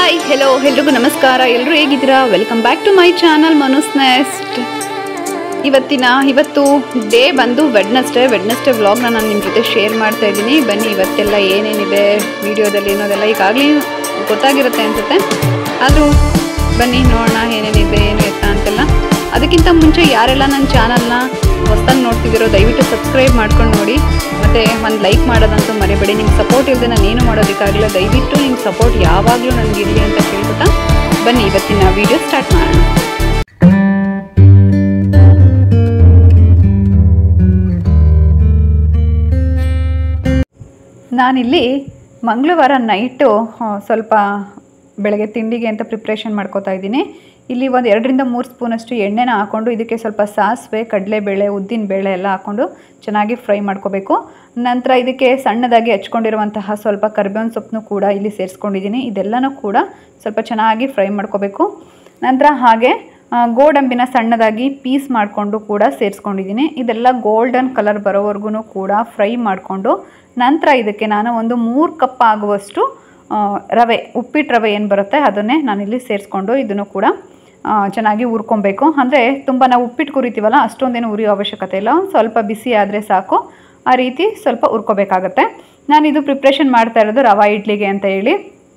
hi hello ಎಲ್ರಿಗೂ ನಮಸ್ಕಾರ ಎಲ್ಲರೂ ಹೇಗಿದ್ದೀರಾ welcome back to my channel Manu's Nest ಇವತ್ತಿನ ಇವತ್ತು ಡೇ ಬಂದು ವೆಡ್ನಸ್ಡೇ ವೆಡ್ನಸ್ಡೇ ವ್ಲಾಗ್ನ ನಾನು ನಿಮ್ಮ ಜೊತೆ ಶೇರ್ ಮಾಡ್ತಾ ಇದ್ದೀನಿ ಬನ್ನಿ ಇವತ್ತೆಲ್ಲ ಏನೇನಿದೆ ವಿಡಿಯೋದಲ್ಲಿ ಅನ್ನೋದೆಲ್ಲ ಈಗಾಗಲೇ ಗೊತ್ತಾಗಿರುತ್ತೆ ಅನ್ಸುತ್ತೆ ಆದರೂ ಬನ್ನಿ ನೋಡೋಣ ಏನೇನಿದೆ ಏನು ಎತ್ತ ಅಂತೆಲ್ಲ ಅದಕ್ಕಿಂತ ಮುಂಚೆ ಯಾರೆಲ್ಲ ನನ್ನ ಚಾನಲ್ನ ಹೊಸ್ದಾಗಿ ನೋಡ್ತಿದ್ದೀರೋ ದಯವಿಟ್ಟು ಸಬ್ಸ್ಕ್ರೈಬ್ ಮಾಡ್ಕೊಂಡು ನೋಡಿ ಮತ್ತು ಒಂದು ಲೈಕ್ ಮಾಡೋದಂತೂ ಮರಿಬೇಡಿ ನಿಮ್ಮ ಸಪೋರ್ಟ್ ಇಲ್ಲದೆ ನಾನು ಏನು ಮಾಡೋದಕ್ಕಾಗಲ್ಲ ದಯವಿಟ್ಟು ನಿಮ್ಮ ಸಪೋರ್ಟ್ ಯಾವಾಗಲೂ ನನಗಿರಲಿ ಅಂತ ಕೇಳ್ಬಿಟ್ಟ ಬನ್ನಿ ಇವತ್ತಿನ ವಿಡಿಯೋ ಸ್ಟಾರ್ಟ್ ಮಾಡೋಣ ನಾನಿಲ್ಲಿ ಮಂಗಳವಾರ ನೈಟು ಸ್ವಲ್ಪ ಬೆಳಗ್ಗೆ ತಿಂಡಿಗೆ ಅಂತ ಪ್ರಿಪ್ರೇಷನ್ ಮಾಡ್ಕೋತಾ ಇದ್ದೀನಿ ಇಲ್ಲಿ ಒಂದು ಎರಡರಿಂದ ಮೂರು ಸ್ಪೂನಷ್ಟು ಎಣ್ಣೆನ ಹಾಕ್ಕೊಂಡು ಇದಕ್ಕೆ ಸ್ವಲ್ಪ ಸಾಸಿವೆ ಕಡಲೆಬೇಳೆ ಉದ್ದಿನ ಬೇಳೆ ಎಲ್ಲ ಹಾಕ್ಕೊಂಡು ಚೆನ್ನಾಗಿ ಫ್ರೈ ಮಾಡ್ಕೋಬೇಕು ನಂತರ ಇದಕ್ಕೆ ಸಣ್ಣದಾಗಿ ಹಚ್ಕೊಂಡಿರುವಂತಹ ಸ್ವಲ್ಪ ಕರ್ಬೇವಿನ ಸೊಪ್ಪನ್ನು ಕೂಡ ಇಲ್ಲಿ ಸೇರಿಸ್ಕೊಂಡಿದ್ದೀನಿ ಇದೆಲ್ಲನೂ ಕೂಡ ಸ್ವಲ್ಪ ಚೆನ್ನಾಗಿ ಫ್ರೈ ಮಾಡ್ಕೋಬೇಕು ನಂತರ ಹಾಗೆ ಆ, ಗೋಡಂಬಿನ ಸಣ್ಣದಾಗಿ ಪೀಸ್ ಮಾಡಿಕೊಂಡು ಕೂಡ ಸೇರಿಸ್ಕೊಂಡಿದ್ದೀನಿ ಇದೆಲ್ಲ ಗೋಲ್ಡನ್ ಕಲರ್ ಬರೋವರೆಗೂ ಕೂಡ ಫ್ರೈ ಮಾಡಿಕೊಂಡು ನಂತರ ಇದಕ್ಕೆ ನಾನು ಒಂದು ಮೂರು ಕಪ್ ಆಗುವಷ್ಟು ಆ, ರವೆ ಉಪ್ಪಿಟ್ಟು ರವೆ ಏನು ಬರುತ್ತೆ ಅದನ್ನೇ ನಾನಿಲ್ಲಿ ಸೇರಿಸ್ಕೊಂಡು ಇದನ್ನು ಕೂಡ ಆ, ಚೆನ್ನಾಗಿ ಹುರ್ಕೊಬೇಕು ಅಂದರೆ ತುಂಬ ನಾವು ಉಪ್ಪಿಟ್ಟು ಕುರಿತೀವಲ್ಲ ಅಷ್ಟೊಂದೇನು ಉರಿಯೋ ಅವಶ್ಯಕತೆ ಇಲ್ಲ ಒಂದ್ ಸ್ವಲ್ಪ ಬಿಸಿ ಆದರೆ ಸಾಕು ಆ ರೀತಿ ಸ್ವಲ್ಪ ಹುರ್ಕೋಬೇಕಾಗತ್ತೆ ನಾನಿದು ಪ್ರಿಪ್ರೇಷನ್ ಮಾಡ್ತಾ ಇರೋದು ರವಾ ಇಡ್ಲಿಗೆ ಅಂತ ಹೇಳಿ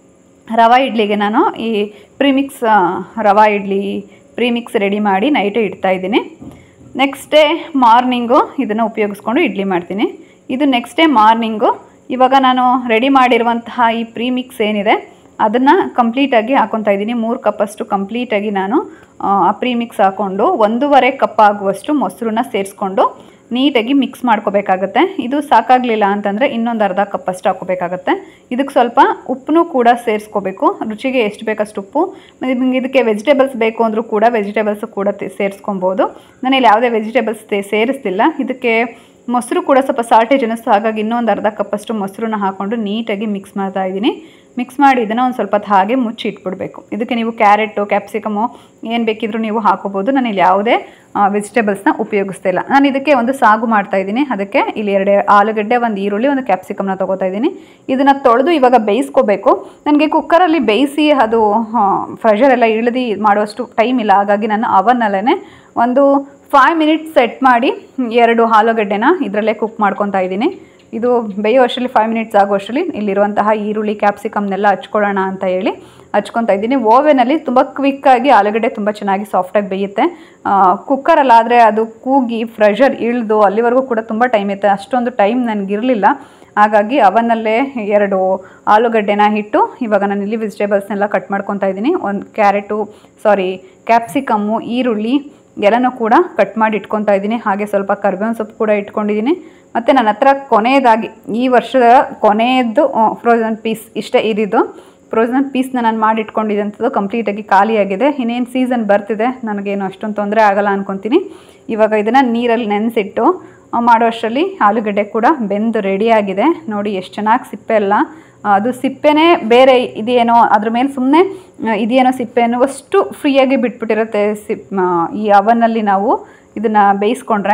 ರವಾ ಇಡ್ಲಿಗೆ ನಾನು ಈ ಪ್ರಿಮಿಕ್ಸ್ ಆ, ರವಾ ಇಡ್ಲಿ ಪ್ರಿಮಿಕ್ಸ್ ರೆಡಿ ಮಾಡಿ ನೈಟೇ ಇಡ್ತಾ ಇದ್ದೀನಿ ನೆಕ್ಸ್ಟ್ ಡೇ ಮಾರ್ನಿಂಗು ಇದನ್ನು ಉಪಯೋಗಿಸ್ಕೊಂಡು ಇಡ್ಲಿ ಮಾಡ್ತೀನಿ ಇದು ನೆಕ್ಸ್ಟ್ ಡೇ ಮಾರ್ನಿಂಗು ಇವಾಗ ನಾನು ರೆಡಿ ಮಾಡಿರುವಂತಹ ಈ ಪ್ರೀಮಿಕ್ಸ್ ಏನಿದೆ ಅದನ್ನು ಕಂಪ್ಲೀಟಾಗಿ ಹಾಕೊತಾ ಇದ್ದೀನಿ ಮೂರು ಕಪ್ಪಷ್ಟು ಕಂಪ್ಲೀಟಾಗಿ ನಾನು ಆ ಪ್ರೀಮಿಕ್ಸ್ ಹಾಕ್ಕೊಂಡು ಒಂದೂವರೆ ಕಪ್ ಆಗುವಷ್ಟು ಮೊಸರನ್ನ ಸೇರಿಸ್ಕೊಂಡು ನೀಟಾಗಿ ಮಿಕ್ಸ್ ಮಾಡ್ಕೋಬೇಕಾಗತ್ತೆ ಇದು ಸಾಕಾಗಲಿಲ್ಲ ಅಂತಂದರೆ ಇನ್ನೊಂದು ಅರ್ಧ ಕಪ್ಪಷ್ಟು ಹಾಕೋಬೇಕಾಗತ್ತೆ ಇದಕ್ಕೆ ಸ್ವಲ್ಪ ಉಪ್ಪನ್ನು ಕೂಡ ಸೇರಿಸ್ಕೋಬೇಕು ರುಚಿಗೆ ಎಷ್ಟು ಬೇಕಷ್ಟು ಉಪ್ಪು ಮತ್ತು ನಿಮ್ಗೆ ಇದಕ್ಕೆ ವೆಜಿಟೇಬಲ್ಸ್ ಬೇಕು ಅಂದರೂ ಕೂಡ ವೆಜಿಟೇಬಲ್ಸ್ ಕೂಡ ತೆ- ಸೇರಿಸ್ಕೊಬೋದು ನಾನಿಲ್ಲಿ ಯಾವುದೇ ವೆಜಿಟೇಬಲ್ಸ್ ಸೇರಿಸ್ತಿಲ್ಲ ಇದಕ್ಕೆ ಮೊಸರು ಕೂಡ ಸ್ವಲ್ಪ ಸಾಲ್ಟೇಜ್ ಅನ್ನಿಸ್ತು ಹಾಗಾಗಿ ಇನ್ನೊಂದು ಅರ್ಧ ಕಪ್ಪಷ್ಟು ಮೊಸರನ್ನ ಹಾಕ್ಕೊಂಡು ನೀಟಾಗಿ ಮಿಕ್ಸ್ ಮಾಡ್ತಾ ಇದ್ದೀನಿ ಮಿಕ್ಸ್ ಮಾಡಿ ಇದನ್ನು ಒಂದು ಸ್ವಲ್ಪ ಹೊತ್ತು ಹಾಗೆ ಮುಚ್ಚಿ ಇಟ್ಬಿಡಬೇಕು ಇದಕ್ಕೆ ನೀವು ಕ್ಯಾರೆಟು ಕ್ಯಾಪ್ಸಿಕಮು ಏನು ಬೇಕಿದ್ರೂ ನೀವು ಹಾಕೋಬೋದು ನಾನು ಇಲ್ಲಿ ಯಾವುದೇ ವೆಜಿಟೇಬಲ್ಸ್ನ ಉಪಯೋಗಿಸ್ತಿಲ್ಲ ನಾನು ಇದಕ್ಕೆ ಒಂದು ಸಾಗು ಮಾಡ್ತಾ ಇದ್ದೀನಿ ಅದಕ್ಕೆ ಇಲ್ಲಿ ಎರಡು ಆಲೂಗಡ್ಡೆ ಒಂದು ಈರುಳ್ಳಿ ಒಂದು ಕ್ಯಾಪ್ಸಿಕಮ್ನ ತೊಗೋತಾ ಇದ್ದೀನಿ ಇದನ್ನು ತೊಳೆದು ಇವಾಗ ಬೇಯಿಸ್ಕೋಬೇಕು ನನಗೆ ಕುಕ್ಕರಲ್ಲಿ ಬೇಯಿಸಿ ಅದು ಪ್ರೆಷರ್ ಎಲ್ಲ ಇಳಿದು ಮಾಡುವಷ್ಟು ಟೈಮ್ ಇಲ್ಲ ಹಾಗಾಗಿ ನಾನು ಅವನ್ನಲ್ಲೇ ಒಂದು ಫೈವ್ ಮಿನಿಟ್ಸ್ ಸೆಟ್ ಮಾಡಿ ಎರಡು ಆಲೂಗಡ್ಡೆನ ಇದರಲ್ಲೇ ಕುಕ್ ಮಾಡ್ಕೊತಾ ಇದ್ದೀನಿ ಇದು ಬೇಯೋ ಅಷ್ಟರಲ್ಲಿ ಫೈವ್ ಮಿನಿಟ್ಸ್ ಆಗೋ ಅಷ್ಟರಲ್ಲಿ ಇಲ್ಲಿರುವಂತಹ ಈರುಳ್ಳಿ ಕ್ಯಾಪ್ಸಿಕಮ್ನೆಲ್ಲ ಹಚ್ಕೊಳ್ಳೋಣ ಅಂತ ಹೇಳಿ ಹಚ್ಕೊತಾ ಇದ್ದೀನಿ ಓವೆನಲ್ಲಿ ತುಂಬ ಕ್ವಿಕ್ಕಾಗಿ ಆಲೂಗಡ್ಡೆ ತುಂಬ ಚೆನ್ನಾಗಿ ಸಾಫ್ಟಾಗಿ ಬೇಯುತ್ತೆ ಕುಕ್ಕರಲ್ಲಾದರೆ ಅದು ಕೂಗಿ ಪ್ರೆಷರ್ ಇಳಿದು ಅಲ್ಲಿವರೆಗೂ ಕೂಡ ತುಂಬ ಟೈಮ್ ಇರುತ್ತೆ ಅಷ್ಟೊಂದು ಟೈಮ್ ನನಗಿರಲಿಲ್ಲ ಹಾಗಾಗಿ ಅವನಲ್ಲೇ ಎರಡು ಆಲೂಗಡ್ಡೆನ ಇಟ್ಟು ಇವಾಗ ನಾನು ಇಲ್ಲಿ ವೆಜಿಟೇಬಲ್ಸ್ನೆಲ್ಲ ಕಟ್ ಮಾಡ್ಕೊತಾ ಇದ್ದೀನಿ ಒಂದು ಕ್ಯಾರೆಟು ಸಾರಿ ಕ್ಯಾಪ್ಸಿಕಮ್ಮು ಈರುಳ್ಳಿ ಎಲ್ಲನೂ ಕೂಡ ಕಟ್ ಮಾಡಿ ಇಟ್ಕೊತಾ ಇದ್ದೀನಿ ಹಾಗೆ ಸ್ವಲ್ಪ ಕರ್ಬೇವಿನ ಸೊಪ್ಪು ಕೂಡ ಇಟ್ಕೊಂಡಿದ್ದೀನಿ ಮತ್ತು ನನ್ನ ಹತ್ರ ಕೊನೆಯದಾಗಿ ಈ ವರ್ಷದ ಕೊನೆಯದ್ದು ಫ್ರೋಝನ್ ಪೀಸ್ ಇಷ್ಟೇ ಇರಿದ್ದು ಫ್ರೋಝನ್ ಪೀಸ್ನ ನಾನು ಮಾಡಿ ಇಟ್ಕೊಂಡಿದ್ದಂಥದ್ದು ಕಂಪ್ಲೀಟಾಗಿ ಖಾಲಿಯಾಗಿದೆ ಇನ್ನೇನು ಸೀಸನ್ ಬರ್ತಿದೆ ನನಗೇನು ಅಷ್ಟೊಂದು ತೊಂದರೆ ಆಗಲ್ಲ ಅನ್ಕೊತೀನಿ ಇವಾಗ ಇದನ್ನು ನೀರಲ್ಲಿ ನೆನೆಸಿಟ್ಟು ಮಾಡೋ ಅಷ್ಟರಲ್ಲಿ ಆಲೂಗಡ್ಡೆ ಕೂಡ ಬೆಂದು ರೆಡಿಯಾಗಿದೆ ನೋಡಿ ಎಷ್ಟು ಚೆನ್ನಾಗಿ ಸಿಪ್ಪೆ ಎಲ್ಲ ಅದು ಸಿಪ್ಪೆನೇ ಬೇರೆ ಇದೇನೋ ಅದ್ರ ಮೇಲೆ ಸುಮ್ಮನೆ ಇದೇನೋ ಸಿಪ್ಪೆ ಅನ್ನುವಷ್ಟು ಫ್ರೀಯಾಗಿ ಬಿಟ್ಬಿಟ್ಟಿರುತ್ತೆ ಸಿಪ್ ಆ, ಈ ಅವನಲ್ಲಿ ನಾವು ಇದನ್ನು ಬೇಯಿಸ್ಕೊಂಡ್ರೆ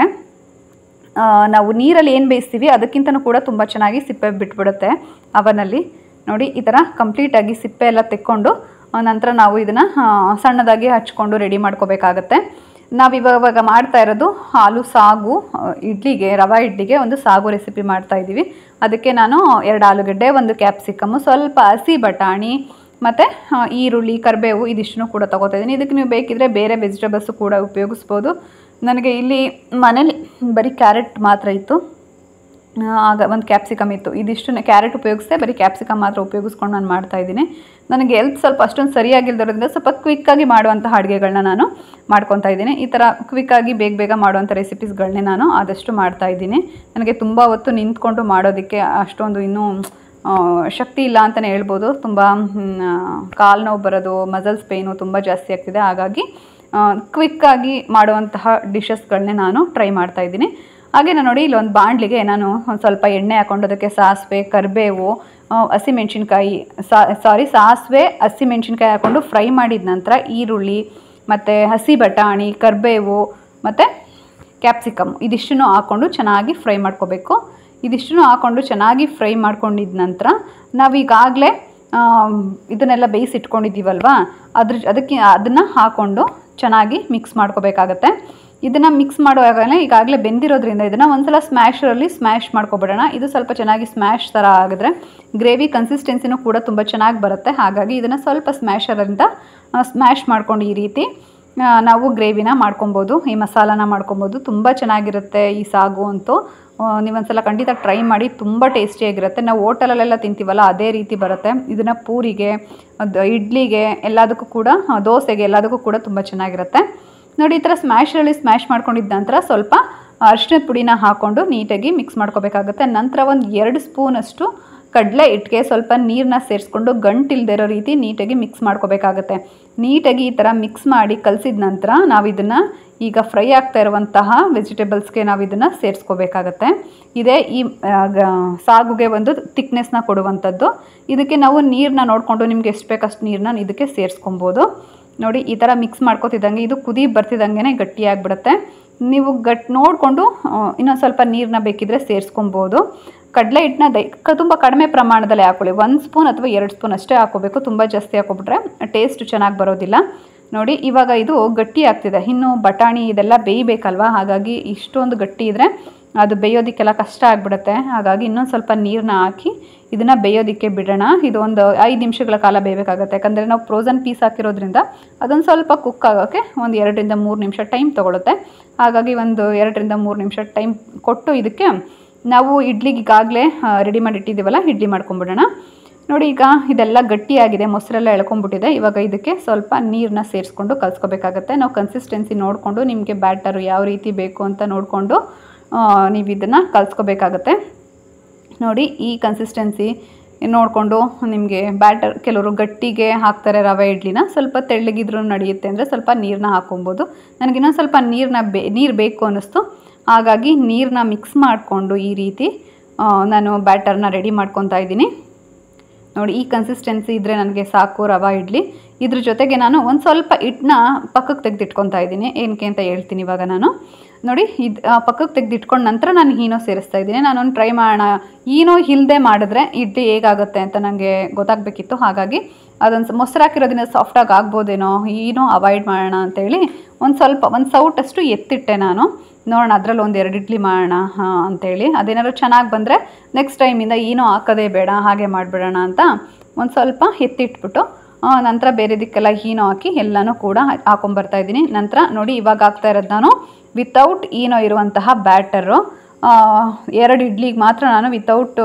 ಆ, ನಾವು ನೀರಲ್ಲಿ ಏನು ಬೇಯಿಸ್ತೀವಿ ಅದಕ್ಕಿಂತನೂ ಕೂಡ ತುಂಬ ಚೆನ್ನಾಗಿ ಸಿಪ್ಪೆ ಬಿಟ್ಬಿಡುತ್ತೆ ಅವನಲ್ಲಿ ನೋಡಿ ಈ ಥರ ಕಂಪ್ಲೀಟಾಗಿ ಸಿಪ್ಪೆ ಎಲ್ಲ ತೆಕ್ಕೊಂಡು ಆ, ನಂತರ ನಾವು ಇದನ್ನು ಸಣ್ಣದಾಗಿ ಹಚ್ಕೊಂಡು ರೆಡಿ ಮಾಡ್ಕೋಬೇಕಾಗತ್ತೆ ನಾವು ಇವಾಗ ಮಾಡ್ತಾ ಇರೋದು ಹಾಲು ಸಾಗು ಆ, ಇಡ್ಲಿಗೆ ರವಾ ಇಡ್ಲಿಗೆ ಒಂದು ಸಾಗು ರೆಸಿಪಿ ಮಾಡ್ತಾ ಇದ್ದೀವಿ ಅದಕ್ಕೆ ನಾನು ಎರಡು ಆಲೂಗಡ್ಡೆ ಒಂದು ಕ್ಯಾಪ್ಸಿಕಮ್ಮು ಸ್ವಲ್ಪ ಹಸಿ ಬಟಾಣಿ ಮತ್ತು ಈರುಳ್ಳಿ ಕರಿಬೇವು ಇದಿಷ್ಟನ್ನು ಕೂಡ ತೊಗೋತಾ ಇದ್ದೀನಿ ಇದಕ್ಕೆ ನೀವು ಬೇಕಿದ್ರೆ ಬೇರೆ ವೆಜಿಟೇಬಲ್ಸು ಕೂಡ ಉಪಯೋಗಿಸ್ಬೋದು ನನಗೆ ಇಲ್ಲಿ ಮನೇಲಿ ಬರೀ ಕ್ಯಾರೆಟ್ ಮಾತ್ರ ಇತ್ತು ಆ, ಆಗ ಒಂದು ಕ್ಯಾಪ್ಸಿಕಮ್ ಇತ್ತು ಇದಿಷ್ಟು ಕ್ಯಾರೆಟ್ ಉಪಯೋಗಿಸ್ದೆ ಬರೀ ಕ್ಯಾಪ್ಸಿಕಮ್ ಮಾತ್ರ ಉಪಯೋಗಿಸ್ಕೊಂಡು ನಾನು ಮಾಡ್ತಾ ಇದ್ದೀನಿ ನನಗೆ ಹೆಲ್ತ್ ಸ್ವಲ್ಪ ಅಷ್ಟೊಂದು ಸರಿಯಾಗಿಲ್ದಿರೋದ್ರಿಂದ ಸ್ವಲ್ಪ ಕ್ವಿಕ್ಕಾಗಿ ಮಾಡುವಂತಹ ಅಡುಗೆಗಳನ್ನ ನಾನು ಮಾಡ್ಕೊತಾ ಇದ್ದೀನಿ ಈ ಥರ ಕ್ವಿಕ್ಕಾಗಿ ಬೇಗ ಬೇಗ ಮಾಡುವಂಥ ರೆಸಿಪೀಸ್ಗಳನ್ನೇ ನಾನು ಆದಷ್ಟು ಮಾಡ್ತಾ ಇದ್ದೀನಿ ನನಗೆ ತುಂಬ ಹೊತ್ತು ನಿಂತ್ಕೊಂಡು ಮಾಡೋದಕ್ಕೆ ಅಷ್ಟೊಂದು ಇನ್ನೂ ಆ, ಶಕ್ತಿ ಇಲ್ಲ ಅಂತಲೇ ಹೇಳ್ಬೋದು ತುಂಬ ಕಾಲು ನೋವು ಬರೋದು ಮಸಲ್ಸ್ ಪೇಯ್ನು ತುಂಬ ಜಾಸ್ತಿ ಆಗ್ತಿದೆ ಹಾಗಾಗಿ ಕ್ವಿಕ್ಕಾಗಿ ಮಾಡುವಂತಹ ಡಿಶಸ್ಗಳನ್ನೇ ನಾನು ಟ್ರೈ ಮಾಡ್ತಾ ಇದ್ದೀನಿ ಹಾಗೆ ನಾನು ನೋಡಿ ಇಲ್ಲೊಂದು ಬಾಣಲಿಗೆ ನಾನು ಒಂದು ಸ್ವಲ್ಪ ಎಣ್ಣೆ ಹಾಕೊಂಡು ಅದಕ್ಕೆ ಸಾಸಿವೆ ಕರಿಬೇವು ಹಸಿಮೆಣ್ಸಿನ್ಕಾಯಿ ಸಾರಿ ಸಾಸಿವೆ ಹಸಿಮೆಣ್ಸಿನ್ಕಾಯಿ ಹಾಕ್ಕೊಂಡು ಫ್ರೈ ಮಾಡಿದ ನಂತರ ಈರುಳ್ಳಿ ಮತ್ತು ಹಸಿ ಬಟಾಣಿ ಕರಿಬೇವು ಮತ್ತು ಕ್ಯಾಪ್ಸಿಕಮ್ ಇದಿಷ್ಟನ್ನು ಹಾಕ್ಕೊಂಡು ಚೆನ್ನಾಗಿ ಫ್ರೈ ಮಾಡ್ಕೋಬೇಕು ಇದಿಷ್ಟನ್ನು ಹಾಕ್ಕೊಂಡು ಚೆನ್ನಾಗಿ ಫ್ರೈ ಮಾಡ್ಕೊಂಡಿದ ನಂತರ ನಾವೀಗಾಗಲೇ ಇದನ್ನೆಲ್ಲ ಬೇಯಿಸಿಟ್ಕೊಂಡಿದ್ದೀವಲ್ವಾ ಅದ್ರ ಅದಕ್ಕೆ ಅದನ್ನು ಹಾಕ್ಕೊಂಡು ಚೆನ್ನಾಗಿ ಮಿಕ್ಸ್ ಮಾಡ್ಕೋಬೇಕಾಗತ್ತೆ ಇದನ್ನು ಮಿಕ್ಸ್ ಮಾಡುವಾಗಲೇ ಈಗಾಗಲೇ ಬೆಂದಿರೋದ್ರಿಂದ ಇದನ್ನು ಒಂದ್ಸಲ ಸ್ಮ್ಯಾಶರಲ್ಲಿ ಸ್ಮ್ಯಾಶ್ ಮಾಡ್ಕೊಬಿಡೋಣ ಇದು ಸ್ವಲ್ಪ ಚೆನ್ನಾಗಿ ಸ್ಮ್ಯಾಶ್ ಥರ ಆಗಿದ್ರೆ ಗ್ರೇವಿ ಕನ್ಸಿಸ್ಟೆನ್ಸಿನೂ ಕೂಡ ತುಂಬ ಚೆನ್ನಾಗಿ ಬರುತ್ತೆ ಹಾಗಾಗಿ ಇದನ್ನು ಸ್ವಲ್ಪ ಸ್ಮ್ಯಾಶರಿಂದ ಸ್ಮ್ಯಾಶ್ ಮಾಡ್ಕೊಂಡು ಈ ರೀತಿ ಆ, ನಾವು ಗ್ರೇವಿನ ಮಾಡ್ಕೊಬೋದು ಈ ಮಸಾಲಾನ ಮಾಡ್ಕೊಬೋದು ತುಂಬ ಚೆನ್ನಾಗಿರುತ್ತೆ ಈ ಸಾಗು ಅಂತೂ ಆ, ನೀವೊಂದ್ಸಲ ಖಂಡಿತ ಟ್ರೈ ಮಾಡಿ ತುಂಬ ಟೇಸ್ಟಿಯಾಗಿರುತ್ತೆ ನಾವು ಹೋಟೆಲಲ್ಲೆಲ್ಲ ತಿಂತೀವಲ್ಲ ಅದೇ ರೀತಿ ಬರುತ್ತೆ ಇದನ್ನು ಪೂರಿಗೆ ಅದು ಇಡ್ಲಿಗೆ ಎಲ್ಲದಕ್ಕೂ ಕೂಡ ಆ, ದೋಸೆಗೆ ಎಲ್ಲದಕ್ಕೂ ಕೂಡ ತುಂಬ ಚೆನ್ನಾಗಿರುತ್ತೆ ನೋಡಿ ಈ ಥರ ಸ್ಮ್ಯಾಶಲ್ಲಿ ಸ್ಮ್ಯಾಶ್ ಮಾಡ್ಕೊಂಡಿದ್ದ ನಂತರ ಸ್ವಲ್ಪ ಅರಿಶಿಣದ ಪುಡಿನ ಹಾಕ್ಕೊಂಡು ನೀಟಾಗಿ ಮಿಕ್ಸ್ ಮಾಡ್ಕೋಬೇಕಾಗುತ್ತೆ ನಂತರ ಒಂದು ಎರಡು ಸ್ಪೂನಷ್ಟು ಕಡಲೆ ಹಿಟ್ಟಿಗೆ ಸ್ವಲ್ಪ ನೀರನ್ನ ಸೇರಿಸ್ಕೊಂಡು ಗಂಟಿಲ್ದೇ ಇರೋ ರೀತಿ ನೀಟಾಗಿ ಮಿಕ್ಸ್ ಮಾಡ್ಕೋಬೇಕಾಗತ್ತೆ ನೀಟಾಗಿ ಈ ಥರ ಮಿಕ್ಸ್ ಮಾಡಿ ಕಲಸಿದ ನಂತರ ನಾವು ಇದನ್ನು ಈಗ ಫ್ರೈ ಆಗ್ತಾ ಇರುವಂತಹ ವೆಜಿಟೇಬಲ್ಸ್ಗೆ ನಾವು ಇದನ್ನು ಸೇರಿಸ್ಕೋಬೇಕಾಗತ್ತೆ ಇದೇ ಈ ಆ, ಗ- ಸಾಗುಗೆ ಒಂದು ತಿಕ್ನೆಸ್ನ ಕೊಡುವಂಥದ್ದು ಇದಕ್ಕೆ ನಾವು ನೀರನ್ನ ನೋಡಿಕೊಂಡು ನಿಮ್ಗೆ ಎಷ್ಟು ಬೇಕಷ್ಟು ನೀರನ್ನ ಇದಕ್ಕೆ ಸೇರಿಸ್ಕೊಬೋದು ನೋಡಿ ಈ ಥರ ಮಿಕ್ಸ್ ಮಾಡ್ಕೊತಿದ್ದಂಗೆ ಇದು ಕುದಿ ಬರ್ತಿದ್ದಂಗೆ ಗಟ್ಟಿಯಾಗಿಬಿಡುತ್ತೆ ನೀವು ಗಟ್ ನೋಡಿಕೊಂಡು ಇನ್ನೊಂದು ಸ್ವಲ್ಪ ನೀರನ್ನ ಬೇಕಿದ್ರೆ ಸೇರಿಸ್ಕೊಬೋದು ಕಡಲೆ ಹಿಟ್ಟನ್ನ ದೈ ಕ ತುಂಬ ಕಡಿಮೆ ಪ್ರಮಾಣದಲ್ಲಿ ಹಾಕೊಳ್ಳಿ ಒಂದು ಸ್ಪೂನ್ ಅಥವಾ ಎರಡು ಸ್ಪೂನ್ ಅಷ್ಟೇ ಹಾಕೋಬೇಕು ತುಂಬ ಜಾಸ್ತಿ ಹಾಕೊಬಿಟ್ರೆ ಟೇಸ್ಟ್ ಚೆನ್ನಾಗಿ ಬರೋದಿಲ್ಲ ನೋಡಿ ಇವಾಗ ಇದು ಗಟ್ಟಿ ಆಗ್ತಿದೆ ಇನ್ನು ಬಟಾಣಿ ಇದೆಲ್ಲ ಬೇಯಬೇಕಲ್ವಾ ಹಾಗಾಗಿ ಇಷ್ಟೊಂದು ಗಟ್ಟಿ ಇದ್ದರೆ ಅದು ಬೇಯೋದಕ್ಕೆಲ್ಲ ಕಷ್ಟ ಆಗಿಬಿಡುತ್ತೆ ಹಾಗಾಗಿ ಇನ್ನೊಂದು ಸ್ವಲ್ಪ ನೀರನ್ನ ಹಾಕಿ ಇದನ್ನು ಬೇಯೋದಕ್ಕೆ ಬಿಡೋಣ ಇದು ಒಂದು ಐದು ನಿಮಿಷಗಳ ಕಾಲ ಬೇಯಬೇಕಾಗತ್ತೆ ಯಾಕಂದರೆ ನಾವು ಫ್ರೋಝನ್ ಪೀಸ್ ಹಾಕಿರೋದ್ರಿಂದ ಅದೊಂದು ಸ್ವಲ್ಪ ಕುಕ್ ಆಗೋಕ್ಕೆ ಒಂದು ಎರಡರಿಂದ ಮೂರು ನಿಮಿಷ ಟೈಮ್ ತೊಗೊಳುತ್ತೆ ಹಾಗಾಗಿ ಒಂದು ಎರಡರಿಂದ ಮೂರು ನಿಮಿಷ ಟೈಮ್ ಕೊಟ್ಟು ಇದಕ್ಕೆ ನಾವು ಇಡ್ಲಿಗೆ ಈಗಾಗಲೇ ರೆಡಿ ಮಾಡಿ ಇಟ್ಟಿದ್ದೀವಲ್ಲ ಇಡ್ಲಿ ಮಾಡ್ಕೊಂಬಿಡೋಣ ನೋಡಿ ಈಗ ಇದೆಲ್ಲ ಗಟ್ಟಿಯಾಗಿದೆ ಮೊಸರೆಲ್ಲ ಎಳ್ಕೊಂಬಿಟ್ಟಿದೆ ಇವಾಗ ಇದಕ್ಕೆ ಸ್ವಲ್ಪ ನೀರನ್ನ ಸೇರಿಸ್ಕೊಂಡು ಕಲಿಸ್ಕೋಬೇಕಾಗತ್ತೆ ನಾವು ಕನ್ಸಿಸ್ಟೆನ್ಸಿ ನೋಡಿಕೊಂಡು ನಿಮಗೆ ಬ್ಯಾಟರು ಯಾವ ರೀತಿ ಬೇಕು ಅಂತ ನೋಡಿಕೊಂಡು ನೀವು ಇದನ್ನು ಕಲಿಸ್ಕೋಬೇಕಾಗತ್ತೆ ನೋಡಿ ಈ ಕನ್ಸಿಸ್ಟೆನ್ಸಿ ನೋಡಿಕೊಂಡು ನಿಮಗೆ ಬ್ಯಾಟರ್ ಕೆಲವರು ಗಟ್ಟಿಗೆ ಹಾಕ್ತಾರೆ ರವೆ ಇಡ್ಲಿನ ಸ್ವಲ್ಪ ತೆಳ್ಳಗಿದ್ರೂ ನಡೆಯುತ್ತೆ ಅಂದರೆ ಸ್ವಲ್ಪ ನೀರನ್ನ ಹಾಕೊಬೋದು ನನಗೆ ಇನ್ನೊಂದು ಸ್ವಲ್ಪ ನೀರನ್ನ ಬೇ ನೀರು ಬೇಕು ಅನ್ನಿಸ್ತು ಹಾಗಾಗಿ ನೀರನ್ನ ಮಿಕ್ಸ್ ಮಾಡಿಕೊಂಡು ಈ ರೀತಿ ಆ, ನಾನು ಬ್ಯಾಟರ್ನ ರೆಡಿ ಮಾಡ್ಕೊತಾ ಇದ್ದೀನಿ ನೋಡಿ ಈ ಕನ್ಸಿಸ್ಟೆನ್ಸಿ ಇದ್ದರೆ ನನಗೆ ಸಾಕು ರವಾ ಇಡ್ಲಿ ಇದ್ರ ಜೊತೆಗೆ ನಾನು ಒಂದು ಸ್ವಲ್ಪ ಹಿಟ್ಟನ್ನ ಪಕ್ಕಕ್ಕೆ ತೆಗೆದಿಟ್ಕೊತಾ ಇದ್ದೀನಿ ಏನಕ್ಕೆ ಅಂತ ಹೇಳ್ತೀನಿ ಇವಾಗ ನಾನು ನೋಡಿ ಇದು ಪಕ್ಕಕ್ಕೆ ತೆಗೆದಿಟ್ಕೊಂಡು ನಂತರ ನಾನು ಈನೋ ಸೇರಿಸ್ತಾ ಇದ್ದೀನಿ ನಾನೊಂದು ಟ್ರೈ ಮಾಡೋಣ ಈನೋ ಇಲ್ಲದೆ ಮಾಡಿದ್ರೆ ಇಡ್ಲಿ ಹೇಗಾಗುತ್ತೆ ಅಂತ ನನಗೆ ಗೊತ್ತಾಗಬೇಕಿತ್ತು ಹಾಗಾಗಿ ಅದೊಂದು ಮೊಸರು ಹಾಕಿರೋದ್ರಿಂದ ಸಾಫ್ಟಾಗಿ ಆಗ್ಬೋದೇನೋ ಈನೋ ಅವಾಯ್ಡ್ ಮಾಡೋಣ ಅಂತೇಳಿ ಒಂದು ಸ್ವಲ್ಪ ಒಂದು ಸೌಟಷ್ಟು ಎತ್ತಿಟ್ಟೆ ನಾನು ನೋಡೋಣ ಅದರಲ್ಲಿ ಒಂದು ಎರಡು ಇಡ್ಲಿ ಮಾಡೋಣ ಹಾಂ ಅಂತೇಳಿ ಅದೇನಾದ್ರು ಚೆನ್ನಾಗಿ ಬಂದರೆ ನೆಕ್ಸ್ಟ್ ಟೈಮಿಂದ ಏನೂ ಹಾಕೋದೇ ಬೇಡ ಹಾಗೆ ಮಾಡಿಬಿಡೋಣ ಅಂತ ಒಂದು ಸ್ವಲ್ಪ ಎತ್ತಿಟ್ಬಿಟ್ಟು ಆ, ನಂತರ ಬೇರೆದಕ್ಕೆಲ್ಲ ಈನೋ ಹಾಕಿ ಎಲ್ಲನೂ ಕೂಡ ಹಾಕೊಂಬರ್ತಾ ಇದ್ದೀನಿ ನಂತರ ನೋಡಿ ಇವಾಗ ಹಾಕ್ತಾ ಇರೋದು ನಾನು ವಿತೌಟ್ ಈನೋ ಇರುವಂತಹ ಬ್ಯಾಟರು ಎರಡು ಇಡ್ಲಿಗೆ ಮಾತ್ರ ನಾನು ವಿತೌಟ್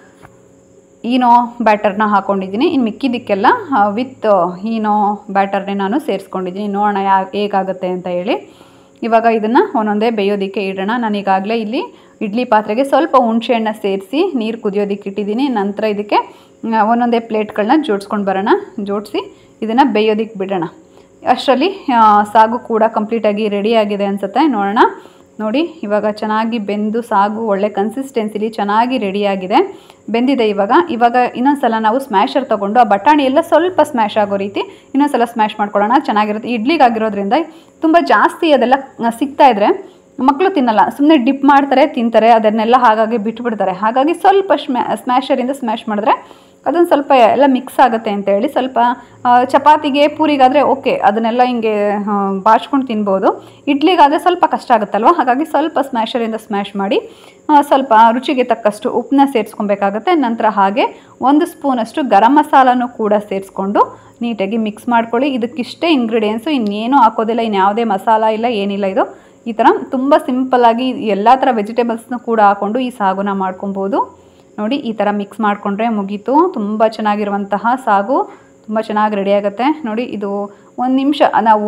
ಈನೋ ಬ್ಯಾಟರ್ನ ಹಾಕ್ಕೊಂಡಿದ್ದೀನಿ ಇನ್ನು ಮಿಕ್ಕಿದ್ದಕ್ಕೆಲ್ಲ ವಿತ್ ಈನೋ ಬ್ಯಾಟರ್ನೇ ನಾನು ಸೇರಿಸ್ಕೊಂಡಿದ್ದೀನಿ ನೋಡೋಣ ಯಾ ಹೇಗಾಗುತ್ತೆ ಅಂತ ಹೇಳಿ ಇವಾಗ ಇದನ್ನು ಒಂದೊಂದೇ ಬೇಯೋದಕ್ಕೆ ಇಡೋಣ ನಾನು ಈಗಾಗಲೇ ಇಲ್ಲಿ ಇಡ್ಲಿ ಪಾತ್ರೆಗೆ ಸ್ವಲ್ಪ ಹುಣಸೆಹಣ್ಣ ಸೇರಿಸಿ ನೀರು ಕುದಿಯೋದಕ್ಕೆ ಇಟ್ಟಿದ್ದೀನಿ ನಂತರ ಇದಕ್ಕೆ ಆ, ಒಂದೊಂದೇ ಪ್ಲೇಟ್ಗಳನ್ನ ಜೋಡಿಸ್ಕೊಂಡು ಬರೋಣ ಜೋಡಿಸಿ ಇದನ್ನು ಬೇಯೋದಕ್ಕೆ ಬಿಡೋಣ ಅಷ್ಟರಲ್ಲಿ ಆ, ಸಾಗು ಕೂಡ ಕಂಪ್ಲೀಟಾಗಿ ರೆಡಿ ಆಗಿದೆ ಅನಿಸುತ್ತೆ ನೋಡೋಣ ನೋಡಿ ಇವಾಗ ಚೆನ್ನಾಗಿ ಬೆಂದು ಸಾಗು ಒಳ್ಳೆ ಕನ್ಸಿಸ್ಟೆನ್ಸಿಲಿ ಚೆನ್ನಾಗಿ ರೆಡಿಯಾಗಿದೆ ಬೆಂದಿದೆ ಇವಾಗ ಇವಾಗ ಇನ್ನೊಂದ್ಸಲ ನಾವು ಸ್ಮ್ಯಾಶರ್ ತೊಗೊಂಡು ಆ ಬಟಾಣಿ ಎಲ್ಲ ಸ್ವಲ್ಪ ಸ್ಮ್ಯಾಶ್ ಆಗೋ ರೀತಿ ಇನ್ನೊಂದ್ಸಲ ಸ್ಮ್ಯಾಶ್ ಮಾಡ್ಕೊಳ್ಳೋಣ ಚೆನ್ನಾಗಿರುತ್ತೆ ಇಡ್ಲಿಗಾಗಿರೋದ್ರಿಂದ ತುಂಬ ಜಾಸ್ತಿ ಅದೆಲ್ಲ ಆ, ಸಿಗ್ತಾ ಇದ್ರೆ ಮಕ್ಕಳು ತಿನ್ನಲ್ಲ ಸುಮ್ಮನೆ ಡಿಪ್ ಮಾಡ್ತಾರೆ ತಿಂತಾರೆ ಅದನ್ನೆಲ್ಲ ಹಾಗಾಗಿ ಬಿಟ್ಬಿಡ್ತಾರೆ ಹಾಗಾಗಿ ಸ್ವಲ್ಪ ಸ್ಮ್ಯಾ ಸ್ಮ್ಯಾಶರಿಂದ ಸ್ಮ್ಯಾಶ್ ಮಾಡಿದ್ರೆ ಅದೊಂದು ಸ್ವಲ್ಪ ಎಲ್ಲ ಮಿಕ್ಸ್ ಆಗುತ್ತೆ ಅಂತ ಹೇಳಿ ಸ್ವಲ್ಪ ಆ, ಚಪಾತಿಗೆ ಪೂರಿಗಾದರೆ ಓಕೆ ಅದನ್ನೆಲ್ಲ ಹಿಂಗೆ ಆ, ಬಾಚ್ಕೊಂಡು ತಿನ್ಬೋದು ಇಡ್ಲಿಗಾದರೆ ಸ್ವಲ್ಪ ಕಷ್ಟ ಆಗುತ್ತಲ್ವ ಹಾಗಾಗಿ ಸ್ವಲ್ಪ ಸ್ಮ್ಯಾಶರಿಂದ ಸ್ಮ್ಯಾಶ್ ಮಾಡಿ ಆ, ಸ್ವಲ್ಪ ರುಚಿಗೆ ತಕ್ಕಷ್ಟು ಉಪ್ಪನ್ನ ಸೇರಿಸ್ಕೊಬೇಕಾಗತ್ತೆ ನಂತರ ಹಾಗೆ ಒಂದು ಸ್ಪೂನಷ್ಟು ಗರಂ ಮಸಾಲನೂ ಕೂಡ ಸೇರಿಸ್ಕೊಂಡು ನೀಟಾಗಿ ಮಿಕ್ಸ್ ಮಾಡ್ಕೊಳ್ಳಿ ಇದಕ್ಕಿಷ್ಟೇ ಇಂಗ್ರೀಡಿಯೆಂಟ್ಸು ಇನ್ನೇನು ಹಾಕೋದಿಲ್ಲ ಇನ್ಯಾವುದೇ ಮಸಾಲ ಇಲ್ಲ ಏನಿಲ್ಲ ಇದು ಈ ಥರ ತುಂಬ ಸಿಂಪಲ್ಲಾಗಿ ಎಲ್ಲ ಥರ ವೆಜಿಟೇಬಲ್ಸ್ನ ಕೂಡ ಹಾಕ್ಕೊಂಡು ಈ ಸಾಗುನ ಮಾಡ್ಕೊಬೋದು ನೋಡಿ ಈ ಥರ ಮಿಕ್ಸ್ ಮಾಡಿಕೊಂಡ್ರೆ ಮುಗೀತು ತುಂಬ ಚೆನ್ನಾಗಿರುವಂತಹ ಸಾಗು ತುಂಬ ಚೆನ್ನಾಗಿ ರೆಡಿ ಆಗುತ್ತೆ ನೋಡಿ ಇದು ಒಂದು ನಿಮಿಷ ನಾವು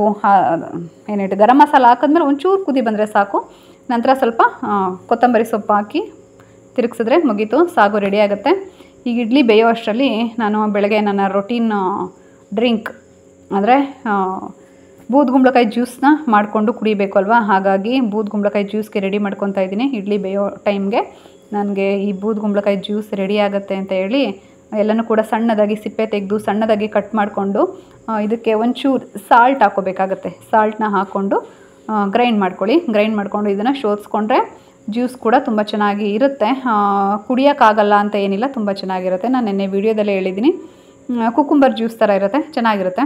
ಏನೇನು ಗರಂ ಮಸಾಲ ಹಾಕಿದ್ಮೇಲೆ ಒಂಚೂರು ಕುದಿ ಬಂದರೆ ಸಾಕು ನಂತರ ಸ್ವಲ್ಪ ಆ, ಕೊತ್ತಂಬರಿ ಸೊಪ್ಪು ಹಾಕಿ ತಿರುಗಿಸಿದ್ರೆ ಮುಗೀತು ಸಾಗು ರೆಡಿ ಆಗುತ್ತೆ ಈಗ ಇಡ್ಲಿ ಬೇಯೋ ಅಷ್ಟರಲ್ಲಿ ನಾನು ಬೆಳಗ್ಗೆ ನನ್ನ ರೊಟೀನ್ ಡ್ರಿಂಕ್ ಅಂದರೆ ಬೂದ್ಗುಂಬಳಕಾಯಿ ಜ್ಯೂಸ್ನ ಮಾಡಿಕೊಂಡು ಕುಡಿಬೇಕು ಅಲ್ವಾ ಹಾಗಾಗಿ ಬೂದ್ಗುಂಬಳಕಾಯಿ ಜ್ಯೂಸ್ಗೆ ರೆಡಿ ಮಾಡ್ಕೊತಾ ಇದ್ದೀನಿ ಇಡ್ಲಿ ಬೇಯೋ ಟೈಮ್ಗೆ ನನಗೆ ಈ ಬೂದ್ಗುಂಬಳಕಾಯಿ ಜ್ಯೂಸ್ ರೆಡಿ ಆಗುತ್ತೆ ಅಂತ ಹೇಳಿ ಎಲ್ಲನೂ ಕೂಡ ಸಣ್ಣದಾಗಿ ಸಿಪ್ಪೆ ತೆಗೆದು ಸಣ್ಣದಾಗಿ ಕಟ್ ಮಾಡಿಕೊಂಡು ಇದಕ್ಕೆ ಒಂಚೂರು ಸಾಲ್ಟ್ ಹಾಕೋಬೇಕಾಗತ್ತೆ ಸಾಲ್ಟ್ನ ಹಾಕ್ಕೊಂಡು ಗ್ರೈಂಡ್ ಮಾಡ್ಕೊಳ್ಳಿ ಗ್ರೈಂಡ್ ಮಾಡ್ಕೊಂಡು ಇದನ್ನು ಶೋಧಿಸ್ಕೊಂಡ್ರೆ ಜ್ಯೂಸ್ ಕೂಡ ತುಂಬ ಚೆನ್ನಾಗಿ ಇರುತ್ತೆ ಕುಡಿಯೋಕ್ಕಾಗಲ್ಲ ಅಂತ ಏನಿಲ್ಲ ತುಂಬ ಚೆನ್ನಾಗಿರುತ್ತೆ ನಾನು ನಿನ್ನೆ ವೀಡಿಯೋದಲ್ಲೇ ಹೇಳಿದ್ದೀನಿ ಕುಕ್ಕುಂಬರ್ ಜ್ಯೂಸ್ ಥರ ಇರುತ್ತೆ ಚೆನ್ನಾಗಿರುತ್ತೆ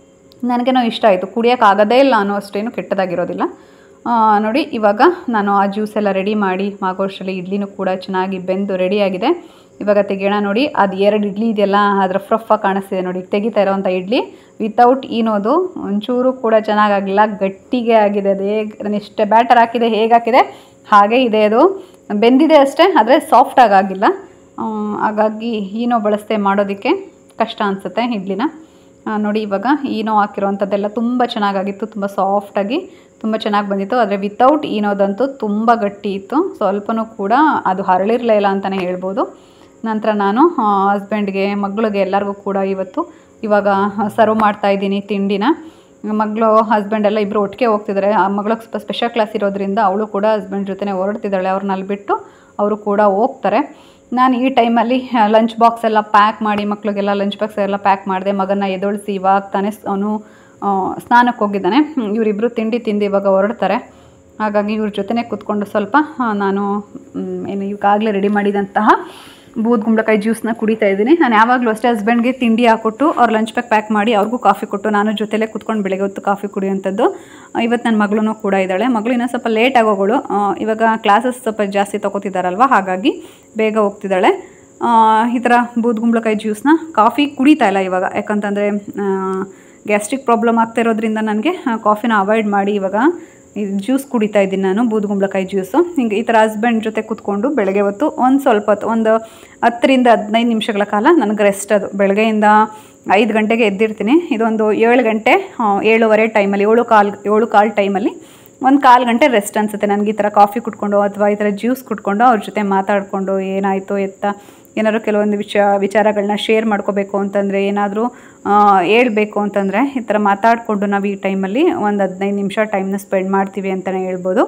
ನನಗೇನೋ ಇಷ್ಟ ಆಯಿತು ಕುಡಿಯೋಕ್ಕಾಗೋದೇ ಇಲ್ಲ ಅನ್ನೋ ಅಷ್ಟೇನು ಕೆಟ್ಟದಾಗಿರೋದಿಲ್ಲ ಆ, ನೋಡಿ ಇವಾಗ ನಾನು ಆ ಜ್ಯೂಸ್ ಎಲ್ಲ ರೆಡಿ ಮಾಡಿ ಮಾಗೋಷ್ಟರಲ್ಲಿ ಇಡ್ಲಿನೂ ಕೂಡ ಚೆನ್ನಾಗಿ ಬೆಂದು ರೆಡಿಯಾಗಿದೆ ಇವಾಗ ತೆಗೆಯೋಣ ನೋಡಿ ಅದು ಎರಡು ಇಡ್ಲಿ ಇದೆಯಲ್ಲ ಅದರ ಫ್ರಫಾಗಿ ಕಾಣಿಸ್ತಿದೆ ನೋಡಿ ತೆಗಿತಾ ಇರೋವಂಥ ಇಡ್ಲಿ ವಿತೌಟ್ ಈನೋದು ಒಂಚೂರು ಕೂಡ ಚೆನ್ನಾಗಾಗಿಲ್ಲ ಗಟ್ಟಿಗೆ ಆಗಿದೆ ಅದು ಹೇಗೆ ನಾನು ಎಷ್ಟೇ ಬ್ಯಾಟರ್ ಹಾಕಿದೆ ಹೇಗೆ ಹಾಕಿದೆ ಹಾಗೇ ಇದೆ ಅದು ಬೆಂದಿದೆ ಅಷ್ಟೇ ಆದರೆ ಸಾಫ್ಟಾಗಿ ಆಗಿಲ್ಲ ಆ, ಹಾಗಾಗಿ ಈನೋ ಬಳಸದೆ ಮಾಡೋದಕ್ಕೆ ಕಷ್ಟ ಅನಿಸುತ್ತೆ ಇಡ್ಲಿನ ಆ, ನೋಡಿ ಇವಾಗ ಈನೋ ಹಾಕಿರೋವಂಥದ್ದೆಲ್ಲ ತುಂಬ ಚೆನ್ನಾಗಾಗಿತ್ತು ತುಂಬ ಸಾಫ್ಟಾಗಿ ತುಂಬ ಚೆನ್ನಾಗಿ ಬಂದಿತ್ತು ಆದರೆ ವಿತೌಟ್ ಈನೋದಂತೂ ತುಂಬ ಗಟ್ಟಿ ಇತ್ತು ಸ್ವಲ್ಪನೂ ಕೂಡ ಅದು ಹರಳಿರಲೇ ಇಲ್ಲ ಅಂತಲೇ ಹೇಳ್ಬೋದು ನಂತರ ನಾನು ಹಸ್ಬೆಂಡ್ಗೆ ಮಗಳಿಗೆ ಎಲ್ಲರಿಗೂ ಕೂಡ ಇವತ್ತು ಇವಾಗ ಸರ್ವ್ ಮಾಡ್ತಾ ಇದ್ದೀನಿ ತಿಂಡಿನ ಮಗಳು ಹಸ್ಬೆಂಡ್ ಎಲ್ಲ ಇಬ್ಬರು ಒಟ್ಟಿಗೆ ಹೋಗ್ತಿದ್ದಾರೆ ಆ ಮಗಳಿಗೆ ಸ್ವಲ್ಪ ಸ್ಪೆಷಲ್ ಕ್ಲಾಸ್ ಇರೋದ್ರಿಂದ ಅವಳು ಕೂಡ ಹಸ್ಬೆಂಡ್ ಜೊತೆನೇ ಹೊರಡ್ತಿದ್ದಾಳೆ ಅವ್ರನ್ನ ಅಲ್ಲಿ ಬಿಟ್ಟು ಅವರು ಕೂಡ ಹೋಗ್ತಾರೆ ನಾನು ಈ ಟೈಮಲ್ಲಿ ಲಂಚ್ ಬಾಕ್ಸ್ ಎಲ್ಲ ಪ್ಯಾಕ್ ಮಾಡಿ ಮಕ್ಳಿಗೆಲ್ಲ ಲಂಚ್ ಬಾಕ್ಸ್ ಎಲ್ಲ ಪ್ಯಾಕ್ ಮಾಡಿದೆ ಮಗನ ಎದೊಳಿಸಿ ಇವಾಗ ತಾನೇ ಅವನು ಸ್ನಾನಕ್ಕೆ ಹೋಗಿದ್ದಾನೆ ಇವರಿಬ್ಬರು ತಿಂಡಿ ತಿಂದು ಇವಾಗ ಹೊರಡ್ತಾರೆ ಹಾಗಾಗಿ ಇವ್ರ ಜೊತೆನೇ ಕೂತ್ಕೊಂಡು ಸ್ವಲ್ಪ ಆ, ನಾನು ಮ್, ಏನು ಈಗಾಗಲೇ ರೆಡಿ ಮಾಡಿದಂತಹ ಬೂದ್ ಗುಂಬಳಕಾಯಿ ಜ್ಯೂಸ್ನ ಕುಡಿತಾ ಇದ್ದೀನಿ ನಾನು ಯಾವಾಗಲೂ ಅಷ್ಟೇ ಹಸ್ಬೆಂಡ್ಗೆ ತಿಂಡಿ ಹಾಕ್ಕೊಟ್ಟು ಅವ್ರ ಲಂಚ್ ಪ್ಯಾಕ್ ಪ್ಯಾಕ್ ಮಾಡಿ ಅವ್ರಿಗೂ ಕಾಫಿ ಕೊಟ್ಟು ನಾನು ಜೊತೆಲೇ ಕುತ್ಕೊಂಡು ಬೆಳಗ್ಗೆ ಹೊತ್ತು ಕಾಫಿ ಕುಡಿಯೋಂಥದ್ದು ಆ, ಇವತ್ತು ನನ್ನ ಮಗಳೂ ಕೂಡ ಇದ್ದಾಳೆ ಮಗಳು ಇನ್ನೂ ಸ್ವಲ್ಪ ಲೇಟ್ ಆಗೋಗಳು ಆ, ಇವಾಗ ಕ್ಲಾಸಸ್ ಸ್ವಲ್ಪ ಜಾಸ್ತಿ ತೊಗೋತಿದ್ದಾರಲ್ವ ಹಾಗಾಗಿ ಬೇಗ ಹೋಗ್ತಿದ್ದಾಳೆ ಆ, ಈ ಥರ ಬೂದ್ ಗುಂಬಳಕಾಯಿ ಜ್ಯೂಸ್ನ ಕಾಫಿ ಕುಡಿತಾ ಇಲ್ಲ ಇವಾಗ ಯಾಕಂತಂದರೆ ಗ್ಯಾಸ್ಟ್ರಿಕ್ ಪ್ರಾಬ್ಲಮ್ ಆಗ್ತಾ ಇರೋದ್ರಿಂದ ನನಗೆ ಕಾಫಿನ ಅವಾಯ್ಡ್ ಮಾಡಿ ಇವಾಗ ಇದು ಜ್ಯೂಸ್ ಕುಡಿತಾ ಇದ್ದೀನಿ ನಾನು ಬೂದುಗುಂಬಳಕಾಯಿ ಜ್ಯೂಸು ಹಿಂಗೆ ಈ ಥರ ಹಸ್ಬೆಂಡ್ ಜೊತೆ ಕೂತ್ಕೊಂಡು ಬೆಳಗ್ಗೆ ಹೊತ್ತು ಒಂದು ಸ್ವಲ್ಪ ಹೊತ್ತು ಒಂದು ಹತ್ತರಿಂದ ಹದಿನೈದು ನಿಮಿಷಗಳ ಕಾಲ ನನಗೆ ರೆಸ್ಟ್ ಅದು ಬೆಳಗ್ಗೆಯಿಂದ ಐದು ಗಂಟೆಗೆ ಎದ್ದಿರ್ತೀನಿ ಇದೊಂದು ಏಳು ಗಂಟೆ ಆ, ಏಳುವರೆ ಟೈಮಲ್ಲಿ ಏಳು ಕಾಲು ಏಳು ಕಾಲು ಟೈಮಲ್ಲಿ ಒಂದು ಕಾಲು ಗಂಟೆ ರೆಸ್ಟ್ ಅನಿಸುತ್ತೆ ನನಗೆ ಈ ಥರ ಕಾಫಿ ಕುಟ್ಕೊಂಡು ಅಥವಾ ಈ ಥರ ಜ್ಯೂಸ್ ಕುಟ್ಕೊಂಡು ಅವ್ರ ಜೊತೆ ಮಾತಾಡಿಕೊಂಡು ಏನಾಯಿತು ಎತ್ತ ಏನಾದ್ರು ಕೆಲವೊಂದು ವಿಚ ವಿಚಾರಗಳನ್ನ ಶೇರ್ ಮಾಡ್ಕೋಬೇಕು ಅಂತಂದರೆ ಏನಾದರೂ ಹೇಳ್ಬೇಕು ಅಂತಂದರೆ ಈ ಥರ ಮಾತಾಡಿಕೊಂಡು ನಾವು ಈ ಟೈಮಲ್ಲಿ ಒಂದು ಹದಿನೈದು ನಿಮಿಷ ಟೈಮ್ನ ಸ್ಪೆಂಡ್ ಮಾಡ್ತೀವಿ ಅಂತಲೇ ಹೇಳ್ಬೋದು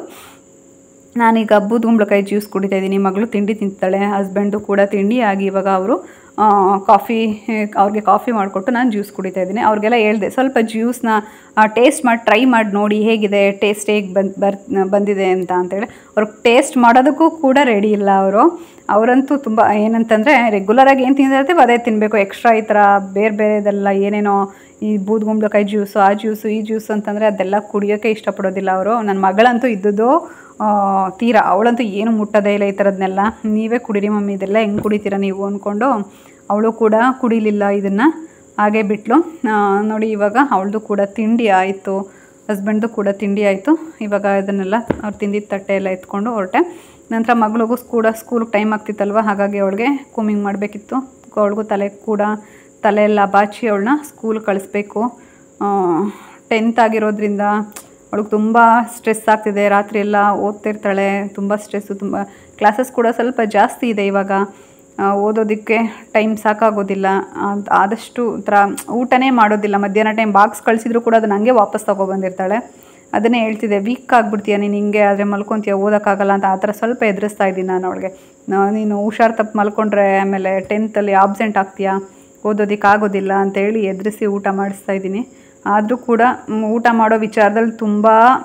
ನಾನೀಗ ಹಬ್ಬದ ಗುಂಬಳಕಾಯಿ ಜ್ಯೂಸ್ ಕುಡಿತಾ ಇದ್ದೀನಿ ಮಗಳು ತಿಂಡಿ ತಿಂತಾಳೆ ಹಸ್ಬೆಂಡು ಕೂಡ ತಿಂಡಿ ಆಗಿ ಇವಾಗ ಅವರು ಕಾಫಿ ಅವ್ರಿಗೆ ಕಾಫಿ ಮಾಡಿಕೊಟ್ಟು ನಾನು ಜ್ಯೂಸ್ ಕುಡಿತಾ ಇದ್ದೀನಿ ಅವ್ರಿಗೆಲ್ಲ ಹೇಳಿದೆ ಸ್ವಲ್ಪ ಜ್ಯೂಸ್ನ ಟೇಸ್ಟ್ ಮಾಡಿ ಟ್ರೈ ಮಾಡಿ ನೋಡಿ ಹೇಗಿದೆ ಟೇಸ್ಟ್ ಹೇಗೆ ಬಂದು ಬರ್ ಬಂದಿದೆ ಅಂತ ಅಂತೇಳಿ ಅವ್ರಿಗೆ ಟೇಸ್ಟ್ ಮಾಡೋದಕ್ಕೂ ಕೂಡ ರೆಡಿ ಇಲ್ಲ ಅವರು ಅವರಂತೂ ತುಂಬ ಏನಂತಂದರೆ ರೆಗ್ಯುಲರಾಗಿ ಏನು ತಿಂದಿರ್ತೀವಿ ಅದೇ ತಿನ್ನಬೇಕು ಎಕ್ಸ್ಟ್ರಾ ಈ ಥರ ಬೇರೆ ಬೇರೆದೆಲ್ಲ ಏನೇನೋ ಈ ಬೂದ್ಗುಂಬಳಕಾಯಿ ಜ್ಯೂಸು ಆ ಜ್ಯೂಸು ಈ ಜ್ಯೂಸ್ ಅಂತಂದರೆ ಅದೆಲ್ಲ ಕುಡಿಯೋಕ್ಕೆ ಇಷ್ಟಪಡೋದಿಲ್ಲ ಅವರು ನನ್ನ ಮಗಳಂತೂ ಇದ್ದದ್ದು ಆ, ತೀರಾ ಅವಳಂತೂ ಏನು ಮುಟ್ಟೋದೇ ಇಲ್ಲ ಈ ಥರದ್ನೆಲ್ಲ ನೀವೇ ಕುಡೀರಿ ಮಮ್ಮಿ ಇದೆಲ್ಲ ಹೆಂಗೆ ಕುಡಿತೀರಾ ನೀವು ಅಂದ್ಕೊಂಡು ಅವಳು ಕೂಡ ಕುಡಿಲಿಲ್ಲ ಇದನ್ನು ಹಾಗೆ ಬಿಟ್ಲು ಆ, ನೋಡಿ ಇವಾಗ ಅವಳದು ಕೂಡ ತಿಂಡಿ ಆಯಿತು ಹಸ್ಬೆಂಡ್ದು ಕೂಡ ತಿಂಡಿ ಆಯಿತು ಇವಾಗ ಇದನ್ನೆಲ್ಲ ಅವ್ರು ತಿಂದಿದ್ದ ತಟ್ಟೆ ಎಲ್ಲ ಎತ್ಕೊಂಡು ಹೊರಟೆ ನಂತರ ಮಗಳಿಗೂ ಕೂಡ ಸ್ಕೂಲ್ಗೆ ಟೈಮ್ ಆಗ್ತಿತ್ತಲ್ವ ಹಾಗಾಗಿ ಅವಳಿಗೆ ಕೂಮಿಂಗ್ ಮಾಡಬೇಕಿತ್ತು ಅವಳಿಗೂ ತಲೆ ಕೂಡ ತಲೆ ಎಲ್ಲ ಬಾಚಿ ಅವಳನ್ನ ಸ್ಕೂಲ್ ಕಳಿಸ್ಬೇಕು ಟೆಂತ್ ಆಗಿರೋದ್ರಿಂದ ಅವಳಿಗೆ ತುಂಬ ಸ್ಟ್ರೆಸ್ ಆಗ್ತಿದೆ ರಾತ್ರಿ ಎಲ್ಲ ಓದ್ತಿರ್ತಾಳೆ ತುಂಬ ಸ್ಟ್ರೆಸ್ಸು ತುಂಬ ಕ್ಲಾಸಸ್ ಕೂಡ ಸ್ವಲ್ಪ ಜಾಸ್ತಿ ಇದೆ ಇವಾಗ ಆ, ಓದೋದಕ್ಕೆ ಟೈಮ್ ಸಾಕಾಗೋದಿಲ್ಲ ಅಂತ ಆದಷ್ಟು ಥರ ಊಟನೇ ಮಾಡೋದಿಲ್ಲ ಮಧ್ಯಾಹ್ನ ಟೈಮ್ ಬಾಕ್ಸ್ ಕಳಿಸಿದ್ರು ಕೂಡ ಅದನ್ನ ಹಂಗೆ ವಾಪಸ್ ತಗೊಬಂದಿರ್ತಾಳೆ ಅದನ್ನೇ ಹೇಳ್ತಿದ್ದೆ ವೀಕ್ ಆಗಿಬಿಡ್ತೀಯ ನೀನು ಹಿಂಗೆ ಆದರೆ ಮಲ್ಕೊತೀಯ ಓದೋಕ್ಕಾಗಲ್ಲ ಅಂತ ಆ ಥರ ಸ್ವಲ್ಪ ಎದುರಿಸ್ತಾ ಇದ್ದೀನಿ ನಾನು ಅವಳಿಗೆ ನೀನು ಹುಷಾರು ತಪ್ಪು ಮಲ್ಕೊಂಡ್ರೆ ಆಮೇಲೆ ಟೆಂತಲ್ಲಿ ಆಬ್ಸೆಂಟ್ ಆಗ್ತೀಯಾ ಓದೋದಕ್ಕೆ ಆಗೋದಿಲ್ಲ ಅಂತೇಳಿ ಎದುರಿಸಿ ಊಟ ಮಾಡಿಸ್ತಾ ಇದ್ದೀನಿ ಆದರೂ ಕೂಡ ಮ್, ಊಟ ಮಾಡೋ ವಿಚಾರದಲ್ಲಿ ತುಂಬ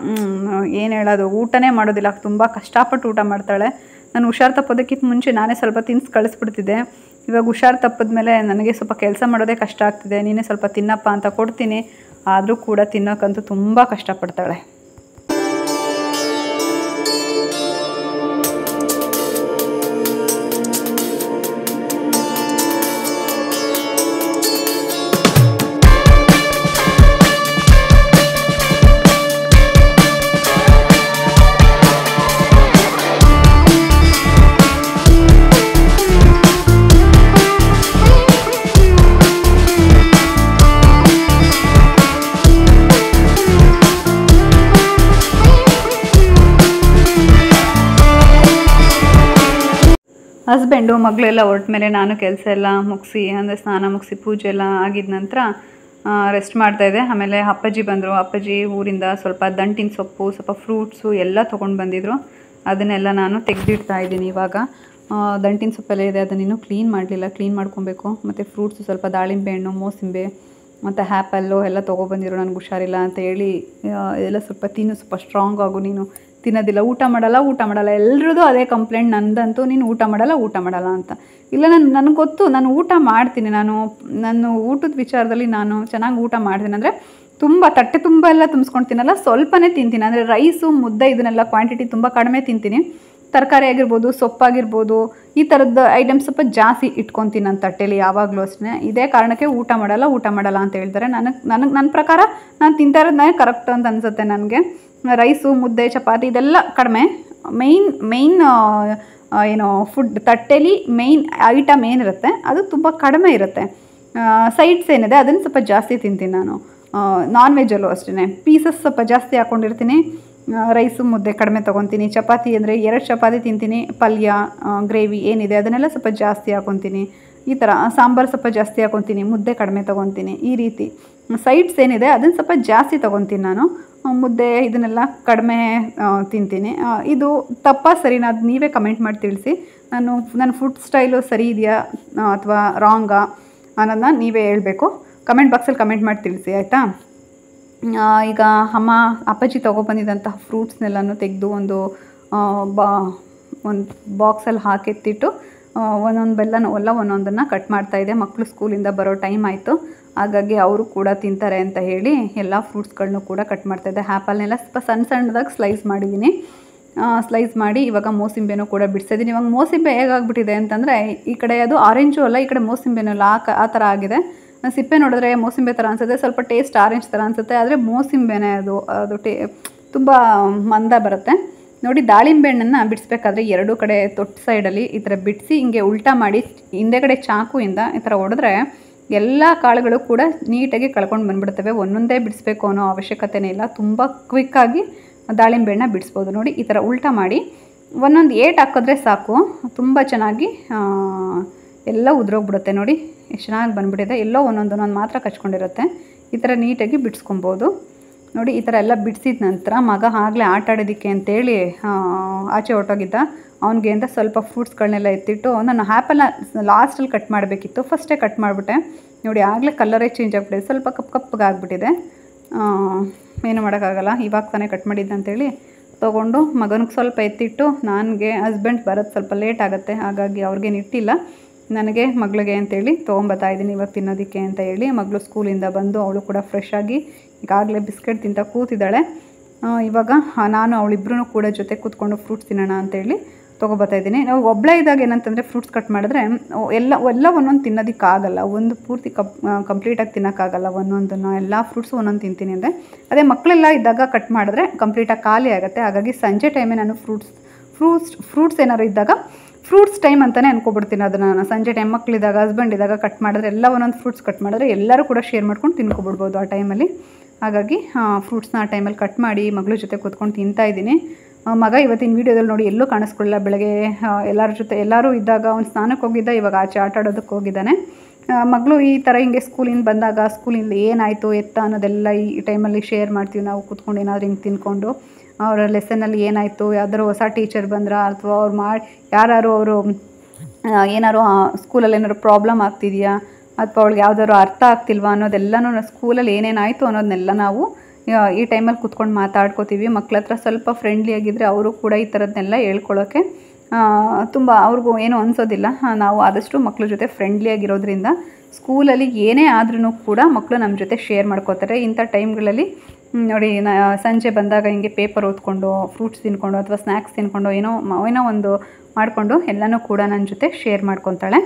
ಏನು ಹೇಳೋದು ಊಟನೇ ಮಾಡೋದಿಲ್ಲ ತುಂಬ ಕಷ್ಟಪಟ್ಟು ಊಟ ಮಾಡ್ತಾಳೆ ನಾನು ಹುಷಾರು ತಪ್ಪೋದಕ್ಕಿಂತ ಮುಂಚೆ ನಾನೇ ಸ್ವಲ್ಪ ತಿನ್ಸಿ ಕಳಿಸ್ಬಿಡ್ತಿದ್ದೆ ಇವಾಗ ಹುಷಾರು ತಪ್ಪದ ಮೇಲೆ ನನಗೆ ಸ್ವಲ್ಪ ಕೆಲಸ ಮಾಡೋದೇ ಕಷ್ಟ ಆಗ್ತಿದೆ ನೀನೇ ಸ್ವಲ್ಪ ತಿನ್ನಪ್ಪ ಅಂತ ಕೊಡ್ತೀನಿ ಆದರೂ ಕೂಡ ತಿನ್ನೋಕ್ಕಂತೂ ತುಂಬ ಕಷ್ಟಪಡ್ತಾಳೆ ಹಸ್ಬೆಂಡು ಮಗಳೆಲ್ಲ ಹೊರಟ ಮೇಲೆ ನಾನು ಕೆಲಸ ಎಲ್ಲ ಮುಗಿಸಿ ಅಂದರೆ ಸ್ನಾನ ಮುಗಿಸಿ ಪೂಜೆ ಎಲ್ಲ ಆಗಿದ ನಂತರ ರೆಸ್ಟ್ ಮಾಡ್ತಾಯಿದ್ದೆ ಆಮೇಲೆ ಅಪ್ಪಾಜಿ ಬಂದರು ಅಪ್ಪಾಜಿ ಊರಿಂದ ಸ್ವಲ್ಪ ದಂಟಿನ ಸೊಪ್ಪು ಸ್ವಲ್ಪ ಫ್ರೂಟ್ಸು ಎಲ್ಲ ತೊಗೊಂಡು ಬಂದಿದ್ರು ಅದನ್ನೆಲ್ಲ ನಾನು ತೆಗೆದಿಡ್ತಾ ಇದ್ದೀನಿ ಇವಾಗ ಆ, ದಂಟಿನ ಸೊಪ್ಪೆಲ್ಲ ಇದೆ ಅದನ್ನ ಇನ್ನೂ ಕ್ಲೀನ್ ಮಾಡಲಿಲ್ಲ ಕ್ಲೀನ್ ಮಾಡ್ಕೊಬೇಕು ಮತ್ತು ಫ್ರೂಟ್ಸು ಸ್ವಲ್ಪ ದಾಳಿಂಬೆ ಹಣ್ಣು ಮೋಸಂಬೆ ಮತ್ತು ಹ್ಯಾಪಲ್ಲು ಎಲ್ಲ ತೊಗೊಬಂದಿರು ನನಗೆ ಹುಷಾರಿಲ್ಲ ಅಂತ ಹೇಳಿ ಆ, ಎಲ್ಲ ಸ್ವಲ್ಪ ತಿನ್ನು ಸ್ವಲ್ಪ ಸ್ಟ್ರಾಂಗ್ ಆಗು ನೀನು ತಿನ್ನೋದಿಲ್ಲ ಊಟ ಮಾಡಲ್ಲ ಊಟ ಮಾಡಲ್ಲ ಎಲ್ರದ್ದು ಅದೇ ಕಂಪ್ಲೇಂಟ್ ನಂದಂತೂ ನೀನು ಊಟ ಮಾಡಲ್ಲ ಊಟ ಮಾಡಲ್ಲ ಅಂತ ಇಲ್ಲ ನಾನು ನನಗೆ ಗೊತ್ತು ನಾನು ಊಟ ಮಾಡ್ತೀನಿ ನಾನು ನಾನು ಊಟದ ವಿಚಾರದಲ್ಲಿ ನಾನು ಚೆನ್ನಾಗಿ ಊಟ ಮಾಡ್ತೀನಿ ಅಂದರೆ ತುಂಬ ತಟ್ಟೆ ತುಂಬ ಎಲ್ಲ ತುಂಬಿಸ್ಕೊಂಡು ತಿನ್ನಲ್ಲ ಸ್ವಲ್ಪನೇ ತಿಂತೀನಿ ಅಂದರೆ ರೈಸು ಮುದ್ದೆ ಇದನ್ನೆಲ್ಲ ಕ್ವಾಂಟಿಟಿ ತುಂಬ ಕಡಿಮೆ ತಿಂತೀನಿ ತರಕಾರಿ ಆಗಿರ್ಬೋದು ಸೊಪ್ಪಾಗಿರ್ಬೋದು ಈ ಥರದ್ದು ಐಟಮ್ಸ್ ಸ್ವಲ್ಪ ಜಾಸ್ತಿ ಇಟ್ಕೊತೀನಿ ನನ್ನ ತಟ್ಟೆಲಿ ಯಾವಾಗಲೂ ಅಷ್ಟೇ ಇದೇ ಕಾರಣಕ್ಕೆ ಊಟ ಮಾಡಲ್ಲ ಊಟ ಮಾಡಲ್ಲ ಅಂತ ಹೇಳ್ತಾರೆ ನನಗೆ ನನಗೆ ನನ್ನ ಪ್ರಕಾರ ನಾನು ತಿಂತಾ ಇರೋದನ್ನೇ ಕರೆಕ್ಟ್ ಅಂತ ಅನಿಸುತ್ತೆ ನನಗೆ ರೈಸು ಮುದ್ದೆ ಚಪಾತಿ ಇದೆಲ್ಲ ಕಡಿಮೆ ಮೈನ್ ಮೈನ್ ಏನು ಫುಡ್ ತಟ್ಟೆಲಿ ಮೈನ್ ಐಟಮ್ ಏನಿರುತ್ತೆ ಅದು ತುಂಬ ಕಡಿಮೆ ಇರುತ್ತೆ ಸೈಡ್ಸ್ ಏನಿದೆ ಅದನ್ನು ಸ್ವಲ್ಪ ಜಾಸ್ತಿ ತಿಂತೀನಿ ನಾನು ನಾನ್ ವೆಜ್ಜಲ್ಲೂ ಅಷ್ಟೇ ಪೀಸಸ್ ಸ್ವಲ್ಪ ಜಾಸ್ತಿ ಹಾಕ್ಕೊಂಡಿರ್ತೀನಿ ರೈಸು ಮುದ್ದೆ ಕಡಿಮೆ ತೊಗೊತೀನಿ ಚಪಾತಿ ಅಂದರೆ ಎರಡು ಚಪಾತಿ ತಿಂತೀನಿ ಪಲ್ಯ ಗ್ರೇವಿ ಏನಿದೆ ಅದನ್ನೆಲ್ಲ ಸ್ವಲ್ಪ ಜಾಸ್ತಿ ಹಾಕೊತೀನಿ ಈ ಥರ ಸಾಂಬಾರು ಸ್ವಲ್ಪ ಜಾಸ್ತಿ ಹಾಕೊತೀನಿ ಮುದ್ದೆ ಕಡಿಮೆ ತೊಗೊತೀನಿ ಈ ರೀತಿ ಸೈಡ್ಸ್ ಏನಿದೆ ಅದನ್ನು ಸ್ವಲ್ಪ ಜಾಸ್ತಿ ತೊಗೊತೀನಿ ನಾನು ಆ, ಮುದ್ದೆ ಇದನ್ನೆಲ್ಲ ಕಡಿಮೆ ಆ, ತಿಂತೀನಿ ಆ, ಇದು ತಪ್ಪ ಸರಿನಾ ಅದು ನೀವೇ ಕಮೆಂಟ್ ಮಾಡಿ ತಿಳಿಸಿ ನಾನು ನನ್ನ ಫುಡ್ ಸ್ಟೈಲು ಸರಿ ಇದೆಯಾ ಅಥವಾ ರಾಂಗಾ ಅನ್ನೋದನ್ನ ನೀವೇ ಹೇಳಬೇಕು ಕಮೆಂಟ್ ಬಾಕ್ಸಲ್ಲಿ ಕಮೆಂಟ್ ಮಾಡಿ ತಿಳಿಸಿ ಆಯಿತಾ ಆ, ಈಗ ಅಮ್ಮ ಅಪ್ಪಾಜಿ ತೊಗೊಬಂದಿದ್ದಂತಹ ಫ್ರೂಟ್ಸ್ನೆಲ್ಲನೂ ತೆಗೆದು ಒಂದು ಆ, ಬಾ ಒಂದು ಬಾಕ್ಸಲ್ಲಿ ಹಾಕೆತ್ತಿಟ್ಟು ಒಂದೊಂದು ಬೆಲ್ಲನ ಎಲ್ಲ ಒಂದೊಂದನ್ನು ಕಟ್ ಮಾಡ್ತಾ ಇದೆ ಮಕ್ಕಳು ಸ್ಕೂಲಿಂದ ಬರೋ ಟೈಮ್ ಆಯಿತು ಹಾಗಾಗಿ ಅವರು ಕೂಡ ತಿಂತಾರೆ ಅಂತ ಹೇಳಿ ಎಲ್ಲ ಫ್ರೂಟ್ಸ್ಗಳನ್ನೂ ಕೂಡ ಕಟ್ ಮಾಡ್ತಾ ಇದ್ದೆ ಆ್ಯಪಲ್ನೆಲ್ಲ ಸ್ವಲ್ಪ ಸಣ್ಣ ಸಣ್ಣದಾಗಿ ಸ್ಲೈಸ್ ಮಾಡಿದ್ದೀನಿ ಸ್ಲೈಸ್ ಮಾಡಿ ಇವಾಗ ಮೋಸಂಬೆನೂ ಕೂಡ ಬಿಡಿಸಿದ್ದೀನಿ ಇವಾಗ ಮೋಸಂಬೆ ಹೇಗಾಗ್ಬಿಟ್ಟಿದೆ ಅಂತಂದರೆ ಈ ಕಡೆ ಅದು ಆರೆಂಜು ಅಲ್ಲ ಈ ಕಡೆ ಮೋಸಂಬೆನೂ ಅಲ್ಲ ಆ ಕ ಆ ಥರ ಆಗಿದೆ ಸಿಪ್ಪೆ ನೋಡಿದ್ರೆ ಮೋಸಂಬೆ ಥರ ಅನಿಸುತ್ತೆ ಸ್ವಲ್ಪ ಟೇಸ್ಟ್ ಆರೆಂಜ್ ಥರ ಅನಿಸುತ್ತೆ ಆದರೆ ಮೋಸಂಬೆನೇ ಅದು ಅದು ಟೇ ತುಂಬ ಮಂದ ಬರುತ್ತೆ ನೋಡಿ ದಾಳಿಂಬೆ ಹಣ್ಣನ್ನು ಬಿಡಿಸ್ಬೇಕಾದ್ರೆ ಎರಡೂ ಕಡೆ ತೊಟ್ಟು ಸೈಡಲ್ಲಿ ಈ ಥರ ಬಿಡಿಸಿ ಹಿಂಗೆ ಉಲ್ಟಾ ಮಾಡಿ ಹಿಂದೆಗಡೆ ಚಾಕುಯಿಂದ ಈ ಥರ ಹೊಡೆದ್ರೆ ಎಲ್ಲ ಕಾಳುಗಳು ಕೂಡ ನೀಟಾಗಿ ಕಳ್ಕೊಂಡು ಬಂದ್ಬಿಡ್ತವೆ ಒಂದೊಂದೇ ಬಿಡಿಸ್ಬೇಕು ಅನ್ನೋ ಅವಶ್ಯಕತೆನೇ ಇಲ್ಲ ತುಂಬ ಕ್ವಿಕ್ಕಾಗಿ ದಾಳಿಂಬೆ ಹಣ್ಣ ಬಿಡಿಸ್ಬೋದು ನೋಡಿ ಈ ಥರ ಉಲ್ಟಾ ಮಾಡಿ ಒಂದೊಂದು ಏಟ್ ಹಾಕಿದ್ರೆ ಸಾಕು ತುಂಬ ಚೆನ್ನಾಗಿ ಆ, ಎಲ್ಲ ಉದುರೋಗ್ಬಿಡುತ್ತೆ ನೋಡಿ ಎಷ್ಟು ಚೆನ್ನಾಗಿ ಬಂದ್ಬಿಟ್ಟಿದೆ ಎಲ್ಲೋ ಒಂದೊಂದು ಒಂದೊಂದು ಮಾತ್ರ ಕಚ್ಕೊಂಡಿರುತ್ತೆ ಈ ಥರ ನೀಟಾಗಿ ಬಿಡಿಸ್ಕೊಬೋದು ನೋಡಿ ಈ ಥರ ಎಲ್ಲ ಬಿಡಿಸಿದ ನಂತರ ಮಗ ಆಗಲೇ ಆಟ ಆಡೋದಕ್ಕೆ ಅಂತೇಳಿ ಆ, ಆಚೆ ಹೊರಟೋಗಿದ್ದ ಅವನಿಗೆ ಅಂತ ಸ್ವಲ್ಪ ಫ್ರೂಟ್ಸ್ಗಳನ್ನೆಲ್ಲ ಎತ್ತಿಟ್ಟು ನಾನು ಆ್ಯಪಲ್ನ ಲಾಸ್ಟಲ್ಲಿ ಕಟ್ ಮಾಡಬೇಕಿತ್ತು ಫಸ್ಟೇ ಕಟ್ ಮಾಡಿಬಿಟ್ಟೆ ನೋಡಿ ಆಗಲೇ ಕಲರೇ ಚೇಂಜ್ ಆಗಿಬಿಟ್ಟಿದೆ ಸ್ವಲ್ಪ ಕಪ್ಪು ಕಪ್ಪಗೆ ಆಗಿಬಿಟ್ಟಿದೆ ಏನು ಮಾಡೋಕ್ಕಾಗಲ್ಲ ಇವಾಗ ತಾನೇ ಕಟ್ ಮಾಡಿದ್ದೆ ಅಂತೇಳಿ ತೊಗೊಂಡು ಮಗನಿಗೆ ಸ್ವಲ್ಪ ಎತ್ತಿಟ್ಟು ನನಗೆ ಹಸ್ಬೆಂಡ್ ಬರೋದು ಸ್ವಲ್ಪ ಲೇಟ್ ಆಗುತ್ತೆ ಹಾಗಾಗಿ ಅವ್ರಿಗೇನು ಇಟ್ಟಿಲ್ಲ ನನಗೆ ಮಗಳಿಗೆ ಅಂತೇಳಿ ತೊಗೊಂಬತ್ತಾ ಇದ್ದೀನಿ ಇವಾಗ ತಿನ್ನೋದಕ್ಕೆ ಅಂತ ಹೇಳಿ ಮಗಳು ಸ್ಕೂಲಿಂದ ಬಂದು ಅವಳು ಕೂಡ ಫ್ರೆಶ್ ಆಗಿ ಈಗಾಗಲೇ ಬಿಸ್ಕೆಟ್ ತಿಂತ ಕೂತಿದ್ದಾಳೆ ಆ, ಇವಾಗ ಆ, ನಾನು ಅವಳಿಬ್ರು ಕೂಡ ಜೊತೆ ಕೂತ್ಕೊಂಡು ಫ್ರೂಟ್ಸ್ ತಿನ್ನೋಣ ಅಂತೇಳಿ ತೊಗೊಬತ್ತಾ ಇದ್ದೀನಿ ನಾವು ಒಬ್ಬಳೇ ಇದ್ದಾಗ ಏನಂತಂದರೆ ಫ್ರೂಟ್ಸ್ ಕಟ್ ಮಾಡಿದ್ರೆ ಅವು ಎಲ್ಲ ಎಲ್ಲ ಒಂದೊಂದು ತಿನ್ನೋದಕ್ಕಾಗಲ್ಲ ಒಂದು ಪೂರ್ತಿ ಕಪ್ ಕಂಪ್ಲೀಟಾಗಿ ತಿನ್ನೋಕ್ಕಾಗಲ್ಲ ಒಂದೊಂದನ್ನು ಎಲ್ಲ ಫ್ರೂಟ್ಸು ಒಂದೊಂದು ತಿಂತೀನಿ ಅಂದರೆ ಅದೇ ಮಕ್ಕಳೆಲ್ಲ ಇದ್ದಾಗ ಕಟ್ ಮಾಡಿದ್ರೆ ಕಂಪ್ಲೀಟಾಗಿ ಖಾಲಿ ಆಗುತ್ತೆ ಹಾಗಾಗಿ ಸಂಜೆ ಟೈಮೇ ನಾನು ಫ್ರೂಟ್ಸ್ ಫ್ರೂಟ್ಸ್ ಫ್ರೂಟ್ಸ್ ಏನಾದ್ರು ಇದ್ದಾಗ ಫ್ರೂಟ್ಸ್ ಟೈಮ್ ಅಂತಲೇ ಅನ್ಕೊಬಿಡ್ತೀನಿ ಅದನ್ನು ನಾನು ಸಂಜೆ ಟೈಮ್ ಮಕ್ಕಳಿದ್ದಾಗ ಹಸ್ಬೆಂಡ್ ಇದ್ದಾಗ ಕಟ್ ಮಾಡಿದ್ರೆ ಎಲ್ಲ ಒಂದೊಂದು ಫ್ರೂಟ್ಸ್ ಕಟ್ ಮಾಡಿದ್ರೆ ಎಲ್ಲರೂ ಕೂಡ ಶೇರ್ ಮಾಡ್ಕೊಂಡು ತಿನ್ಕೊಬಿಡ್ಬೋದು ಆ ಟೈಮಲ್ಲಿ ಹಾಗಾಗಿ ಫ್ರೂಟ್ಸ್ನ ಆ ಟೈಮಲ್ಲಿ ಕಟ್ ಮಾಡಿ ಮಗಳ ಜೊತೆ ಕೂತ್ಕೊಂಡು ತಿಂತಾ ಇದ್ದೀನಿ ಆ, ಮಗ ಇವತ್ತಿನ ವೀಡಿಯೋದಲ್ಲಿ ನೋಡಿ ಎಲ್ಲೂ ಕಾಣಿಸ್ಕೊಳ್ಳಿಲ್ಲ ಬೆಳಗ್ಗೆ ಆ, ಎಲ್ಲರ ಜೊತೆ ಎಲ್ಲರೂ ಇದ್ದಾಗ ಅವ್ನು ಸ್ನಾನಕ್ಕೆ ಹೋಗಿದ್ದ ಇವಾಗ ಆಚೆ ಆಟ ಆಡೋದಕ್ಕೆ ಹೋಗಿದ್ದಾನೆ ಆ, ಮಗಳು ಈ ಥರ ಹಿಂಗೆ ಸ್ಕೂಲಿಂದ ಬಂದಾಗ ಸ್ಕೂಲಿಂದ ಏನಾಯಿತು ಎತ್ತ ಅನ್ನೋದೆಲ್ಲ ಈ ಟೈಮಲ್ಲಿ ಶೇರ್ ಮಾಡ್ತೀವಿ ನಾವು ಕೂತ್ಕೊಂಡು ಏನಾದ್ರು ಹಿಂಗೆ ತಿನ್ಕೊಂಡು ಅವರ ಲೆಸನಲ್ಲಿ ಏನಾಯಿತು ಯಾವ್ದಾದ್ರು ಹೊಸ ಟೀಚರ್ ಬಂದ್ರ ಅಥವಾ ಅವ್ರು ಮಾಡಿ ಯಾರು ಅವರು ಏನಾರು ಸ್ಕೂಲಲ್ಲಿ ಏನಾದ್ರು ಪ್ರಾಬ್ಲಮ್ ಆಗ್ತಿದೆಯಾ ಅಥವಾ ಅವಳಿಗೆ ಯಾವ್ದಾದ್ರು ಅರ್ಥ ಆಗ್ತಿಲ್ವಾ ಅನ್ನೋದೆಲ್ಲನೂ ಸ್ಕೂಲಲ್ಲಿ ಏನೇನಾಯಿತು ಅನ್ನೋದನ್ನೆಲ್ಲ ನಾವು ಆ, ಈ ಟೈಮಲ್ಲಿ ಕೂತ್ಕೊಂಡು ಮಾತಾಡ್ಕೋತೀವಿ ಮಕ್ಳ ಹತ್ರ ಸ್ವಲ್ಪ ಫ್ರೆಂಡ್ಲಿ ಆಗಿದ್ದರೆ ಅವರು ಕೂಡ ಈ ಥರದ್ದನ್ನೆಲ್ಲ ಹೇಳ್ಕೊಳ್ಳೋಕ್ಕೆ ತುಂಬ ಅವ್ರಿಗೂ ಏನೂ ಅನಿಸೋದಿಲ್ಲ ಆ, ನಾವು ಆದಷ್ಟು ಮಕ್ಳ ಜೊತೆ ಫ್ರೆಂಡ್ಲಿ ಆಗಿರೋದ್ರಿಂದ ಸ್ಕೂಲಲ್ಲಿ ಏನೇ ಆದ್ರೂ ಕೂಡ ಮಕ್ಕಳು ನಮ್ಮ ಜೊತೆ ಶೇರ್ ಮಾಡ್ಕೋತಾರೆ ಇಂಥ ಟೈಮ್ಗಳಲ್ಲಿ ಹ್ಮ್, ನೋಡಿ ನಾ ಸಂಜೆ ಬಂದಾಗ ಹಿಂಗೆ ಪೇಪರ್ ಓದ್ಕೊಂಡು ಫ್ರೂಟ್ಸ್ ತಿನ್ಕೊಂಡು ಅಥವಾ ಸ್ನ್ಯಾಕ್ಸ್ ತಿನ್ಕೊಂಡು ಏನೋ ಮ- ಏನೋ ಒಂದು ಮಾಡಿಕೊಂಡು ಎಲ್ಲನೂ ಕೂಡ ನನ್ನ ಜೊತೆ ಶೇರ್ ಮಾಡ್ಕೊತಾಳೆ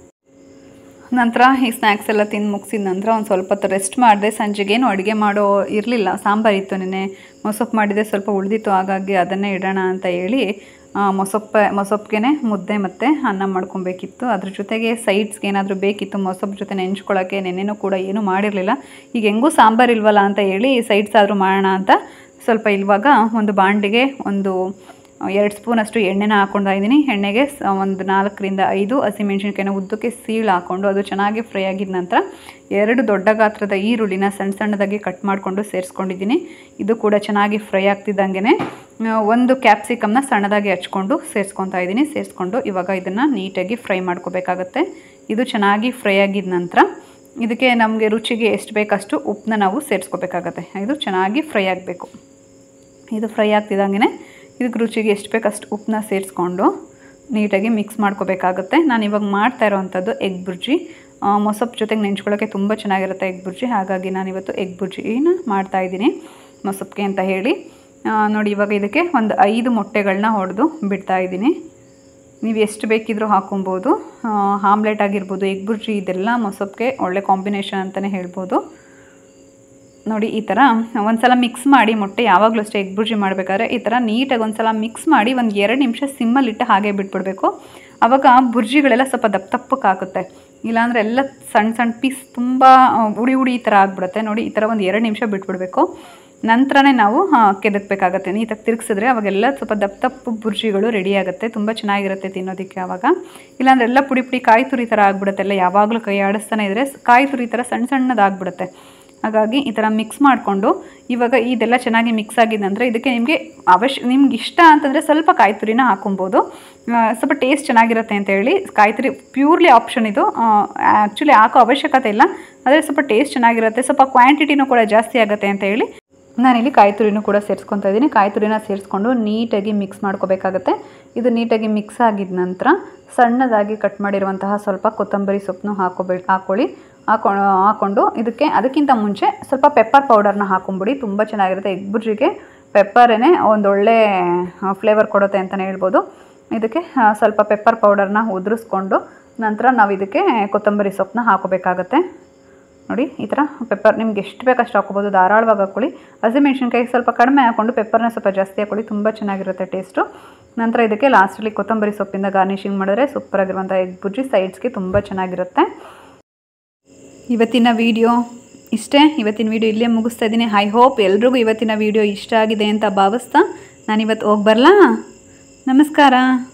ನಂತರ ಈ ಸ್ನ್ಯಾಕ್ಸ್ ಎಲ್ಲ ತಿಂದು ಮುಗಿಸಿದ ನಂತರ ಒಂದು ಸ್ವಲ್ಪ ಹೊತ್ತು ರೆಸ್ಟ್ ಮಾಡಿದೆ ಸಂಜೆಗೇನು ಅಡುಗೆ ಮಾಡೋ ಇರಲಿಲ್ಲ ಸಾಂಬಾರು ಇತ್ತು ನೆನೆ ಮೊಸಪ್ಪು ಮಾಡಿದೆ ಸ್ವಲ್ಪ ಉಳಿದಿತ್ತು ಹಾಗಾಗಿ ಅದನ್ನೇ ಇಡೋಣ ಅಂತ ಹೇಳಿ ಆ, ಮೊಸಪ್ಪ ಮೊಸಪ್ಪಿಗೆ ಮುದ್ದೆ ಮತ್ತು ಅನ್ನ ಮಾಡ್ಕೊಬೇಕಿತ್ತು ಅದ್ರ ಜೊತೆಗೆ ಸೈಡ್ಸ್ಗೆ ಏನಾದರೂ ಬೇಕಿತ್ತು ಮೊಸಪ್ಪು ಜೊತೆ ನೆಂಚ್ಕೊಳ್ಳೋಕ್ಕೆ ನೆನ್ನೆನೂ ಕೂಡ ಏನೂ ಮಾಡಿರಲಿಲ್ಲ ಈಗ ಹೆಂಗೂ ಸಾಂಬಾರು ಇಲ್ವಲ್ಲ ಅಂತ ಹೇಳಿ ಸೈಡ್ಸ್ ಆದರೂ ಮಾಡೋಣ ಅಂತ ಸ್ವಲ್ಪ ಇಲ್ವಾಗ ಒಂದು ಬಾಂಡಿಗೆ ಒಂದು ಎರಡು ಸ್ಪೂನಷ್ಟು ಎಣ್ಣೆನ ಹಾಕ್ಕೊಳ್ತಾ ಇದ್ದೀನಿ ಎಣ್ಣೆಗೆ ಸ- ಒಂದು ನಾಲ್ಕರಿಂದ ಐದು ಹಸಿಮೆಣ್ಸಿನ್ಕಾಯಿನ ಉದ್ದಕ್ಕೆ ಸೀಳು ಹಾಕ್ಕೊಂಡು ಅದು ಚೆನ್ನಾಗಿ ಫ್ರೈ ಆಗಿದ ನಂತರ ಎರಡು ದೊಡ್ಡ ಗಾತ್ರದ ಈರುಳ್ಳಿನ ಸಣ್ಣ ಸಣ್ಣದಾಗಿ ಕಟ್ ಮಾಡಿಕೊಂಡು ಸೇರಿಸ್ಕೊಂಡಿದ್ದೀನಿ ಇದು ಕೂಡ ಚೆನ್ನಾಗಿ ಫ್ರೈ ಆಗ್ತಿದ್ದಂಗೆ ಒಂದು ಕ್ಯಾಪ್ಸಿಕಮ್ನ ಸಣ್ಣದಾಗಿ ಹಚ್ಕೊಂಡು ಸೇರಿಸ್ಕೊತಾ ಇದ್ದೀನಿ ಸೇರಿಸ್ಕೊಂಡು ಇವಾಗ ಇದನ್ನು ನೀಟಾಗಿ ಫ್ರೈ ಮಾಡ್ಕೋಬೇಕಾಗತ್ತೆ ಇದು ಚೆನ್ನಾಗಿ ಫ್ರೈ ಆಗಿದ ನಂತರ ಇದಕ್ಕೆ ನಮಗೆ ರುಚಿಗೆ ಎಷ್ಟು ಬೇಕಷ್ಟು ಉಪ್ಪನ್ನ ನಾವು ಸೇರಿಸ್ಕೋಬೇಕಾಗತ್ತೆ ಇದು ಚೆನ್ನಾಗಿ ಫ್ರೈ ಆಗಬೇಕು ಇದು ಫ್ರೈ ಆಗ್ತಿದ್ದಂಗೆ ಇದಕ್ಕೆ ರುಚಿಗೆ ಎಷ್ಟು ಬೇಕು ಅಷ್ಟು ಉಪ್ಪನ್ನ ಸೇರಿಸ್ಕೊಂಡು ನೀಟಾಗಿ ಮಿಕ್ಸ್ ಮಾಡ್ಕೋಬೇಕಾಗುತ್ತೆ ನಾನು ಇವಾಗ ಮಾಡ್ತಾ ಇರೋವಂಥದ್ದು ಎಗ್ ಬುರ್ಜಿ ಆ, ಮೊಸಪ್ಪು ಜೊತೆಗೆ ನೆಂಚ್ಕೊಳ್ಳೋಕ್ಕೆ ತುಂಬ ಚೆನ್ನಾಗಿರುತ್ತೆ ಎಗ್ ಬುರ್ಜಿ ಹಾಗಾಗಿ ನಾನಿವತ್ತು ಎಗ್ ಬುರ್ಜಿನ ಮಾಡ್ತಾಯಿದ್ದೀನಿ ಮೊಸಪ್ಪಿಗೆ ಅಂತ ಹೇಳಿ ಆ, ನೋಡಿ ಇವಾಗ ಇದಕ್ಕೆ ಒಂದು ಐದು ಮೊಟ್ಟೆಗಳನ್ನ ಹೊಡೆದು ಬಿಡ್ತಾ ಇದ್ದೀನಿ ನೀವು ಎಷ್ಟು ಬೇಕಿದ್ರೂ ಹಾಕೊಬೋದು ಆಮ್ಲೆಟ್ ಆಗಿರ್ಬೋದು ಎಗ್ ಬುರ್ಜಿ ಇದೆಲ್ಲ ಮೊಸಪ್ಗೆ ಒಳ್ಳೆ ಕಾಂಬಿನೇಷನ್ ಅಂತಲೇ ಹೇಳ್ಬೋದು ನೋಡಿ ಈ ಥರ ಒಂದ್ಸಲ ಮಿಕ್ಸ್ ಮಾಡಿ ಮೊಟ್ಟೆ ಯಾವಾಗಲೂ ಅಷ್ಟೇ ಎಗ್ ಬುರ್ಜಿ ಮಾಡಬೇಕಾದ್ರೆ ಈ ಥರ ನೀಟಾಗಿ ಒಂದ್ಸಲ ಮಿಕ್ಸ್ ಮಾಡಿ ಒಂದು ಎರಡು ನಿಮಿಷ ಸಿಮ್ಮಲ್ಲಿಟ್ಟು ಹಾಗೆ ಬಿಟ್ಬಿಡಬೇಕು ಆವಾಗ ಬುರ್ಜಿಗಳೆಲ್ಲ ಸ್ವಲ್ಪ ದಪ್ಪ ದಪ್ಪಕ್ಕೆ ಹಾಕುತ್ತೆ ಇಲ್ಲಾಂದರೆ ಎಲ್ಲ ಸಣ್ಣ ಸಣ್ಣ ಪೀಸ್ ತುಂಬ ಉಡಿ ಉಡಿ ಈ ಥರ ಆಗಿಬಿಡುತ್ತೆ ನೋಡಿ ಈ ಥರ ಒಂದು ಎರಡು ನಿಮಿಷ ಬಿಟ್ಬಿಡಬೇಕು ನಂತರನೇ ನಾವು ಕೆದಕ್ಬೇಕಾಗತ್ತೆ ನೀಟಾಗಿ ತಿರುಗಿಸಿದ್ರೆ ಅವಾಗೆಲ್ಲ ಸ್ವಲ್ಪ ದಪ್ಪ ದಪ್ಪ ಬುರ್ಜಿಗಳು ರೆಡಿ ಆಗುತ್ತೆ ತುಂಬ ಚೆನ್ನಾಗಿರುತ್ತೆ ತಿನ್ನೋದಕ್ಕೆ ಆವಾಗ ಇಲ್ಲಾಂದ್ರೆ ಎಲ್ಲ ಪುಡಿ ಪುಡಿ ಕಾಯಿ ತುರಿ ಥರ ಆಗ್ಬಿಡುತ್ತೆ ಎಲ್ಲ ಯಾವಾಗಲೂ ಕೈ ಆಡಿಸ್ತಾನೆ ಇದ್ದರೆ ಕಾಯಿ ತುರಿ ಥರ ಸಣ್ಣ ಸಣ್ಣದಾಗ್ಬಿಡುತ್ತೆ ಹಾಗಾಗಿ ಈ ಥರ ಮಿಕ್ಸ್ ಮಾಡಿಕೊಂಡು ಇವಾಗ ಇದೆಲ್ಲ ಚೆನ್ನಾಗಿ ಮಿಕ್ಸ್ ಆಗಿದೆ ಅಂದರೆ ಇದಕ್ಕೆ ನಿಮಗೆ ಅವಶ್ಯ ನಿಮ್ಗೆ ಇಷ್ಟ ಅಂತಂದರೆ ಸ್ವಲ್ಪ ಕಾಯಿ ತುರಿನ ಹಾಕೊಬೋದು ಆ, ಸ್ವಲ್ಪ ಟೇಸ್ಟ್ ಚೆನ್ನಾಗಿರುತ್ತೆ ಅಂತ ಹೇಳಿ ಕಾಯಿ ತುರಿ ಪ್ಯೂರ್ಲಿ ಆಪ್ಷನ್ ಇದು ಆ್ಯಕ್ಚುಲಿ ಹಾಕೋ ಅವಶ್ಯಕತೆ ಇಲ್ಲ ಆದರೆ ಸ್ವಲ್ಪ ಟೇಸ್ಟ್ ಚೆನ್ನಾಗಿರುತ್ತೆ ಸ್ವಲ್ಪ ಕ್ವಾಂಟಿಟಿನೂ ಕೂಡ ಜಾಸ್ತಿ ಆಗುತ್ತೆ ಅಂತ ಹೇಳಿ ನಾನಿಲ್ಲಿ ಕಾಯಿ ತುರಿನೂ ಕೂಡ ಸೇರಿಸ್ಕೊತಾ ಇದ್ದೀನಿ ಕಾಯಿ ತುರಿನ ಸೇರಿಸ್ಕೊಂಡು ನೀಟಾಗಿ ಮಿಕ್ಸ್ ಮಾಡ್ಕೋಬೇಕಾಗತ್ತೆ ಇದು ನೀಟಾಗಿ ಮಿಕ್ಸ್ ಆಗಿದ ನಂತರ ಸಣ್ಣದಾಗಿ ಕಟ್ ಮಾಡಿರುವಂತಹ ಸ್ವಲ್ಪ ಕೊತ್ತಂಬರಿ ಸೊಪ್ಪನ್ನು ಹಾಕೋಬೇಕು ಹಾಕ್ಕೊಳ್ಳಿ ಹಾಕೊಂಡು ಹಾಕ್ಕೊಂಡು ಇದಕ್ಕೆ ಅದಕ್ಕಿಂತ ಮುಂಚೆ ಸ್ವಲ್ಪ ಪೆಪ್ಪರ್ ಪೌಡರ್ನ ಹಾಕೊಂಬಿಡಿ ತುಂಬ ಚೆನ್ನಾಗಿರುತ್ತೆ ಎಗ್ ಬುರ್ಜಿಗೆ ಪೆಪ್ಪರೇ ಒಂದೊಳ್ಳೆ ಫ್ಲೇವರ್ ಕೊಡುತ್ತೆ ಅಂತಲೇ ಹೇಳ್ಬೋದು ಇದಕ್ಕೆ ಆ, ಸ್ವಲ್ಪ ಪೆಪ್ಪರ್ ಪೌಡರ್ನ ಉದುರಿಸ್ಕೊಂಡು ನಂತರ ನಾವು ಇದಕ್ಕೆ ಕೊತ್ತಂಬರಿ ಸೊಪ್ಪನ್ನ ಹಾಕೋಬೇಕಾಗತ್ತೆ ನೋಡಿ ಈ ಥರ ಪೆಪ್ಪರ್ ನಿಮ್ಗೆ ಎಷ್ಟು ಬೇಕು ಅಷ್ಟು ಹಾಕೋಬೋದು ಧಾರಾಳವಾಗಿ ಹಾಕ್ಕೊಳ್ಳಿ ಹಸಿಮೆಣ್ಸಿನ್ಕಾಯಿ ಸ್ವಲ್ಪ ಕಡಿಮೆ ಹಾಕ್ಕೊಂಡು ಪೆಪ್ಪರ್ನ ಸ್ವಲ್ಪ ಜಾಸ್ತಿ ಹಾಕ್ಕೊಳ್ಳಿ ತುಂಬ ಚೆನ್ನಾಗಿರುತ್ತೆ ಟೇಸ್ಟು ನಂತರ ಇದಕ್ಕೆ ಲಾಸ್ಟಲ್ಲಿ ಕೊತ್ತಂಬರಿ ಸೊಪ್ಪಿಂದ ಗಾರ್ನಿಷಿಂಗ್ ಮಾಡಿದ್ರೆ ಸೂಪರಾಗಿರುವಂಥ ಎಗ್ ಬುಜ್ಜಿ ಸೈಡ್ಸ್ಗೆ ತುಂಬ ಚೆನ್ನಾಗಿರುತ್ತೆ ಇವತ್ತಿನ ವಿಡಿಯೋ ಇಷ್ಟೇ ಇವತ್ತಿನ ವಿಡಿಯೋ ಇಲ್ಲೇ ಮುಗಿಸ್ತಾ ಇದ್ದೀನಿ ಐ ಹೋಪ್ ಎಲ್ರಿಗೂ ಇವತ್ತಿನ ವಿಡಿಯೋ ಇಷ್ಟ ಆಗಿದೆ ಅಂತ ಭಾವಿಸ್ತಾ ನಾನಿವತ್ತು ಹೋಗಿ ಬರಲಾ ನಮಸ್ಕಾರ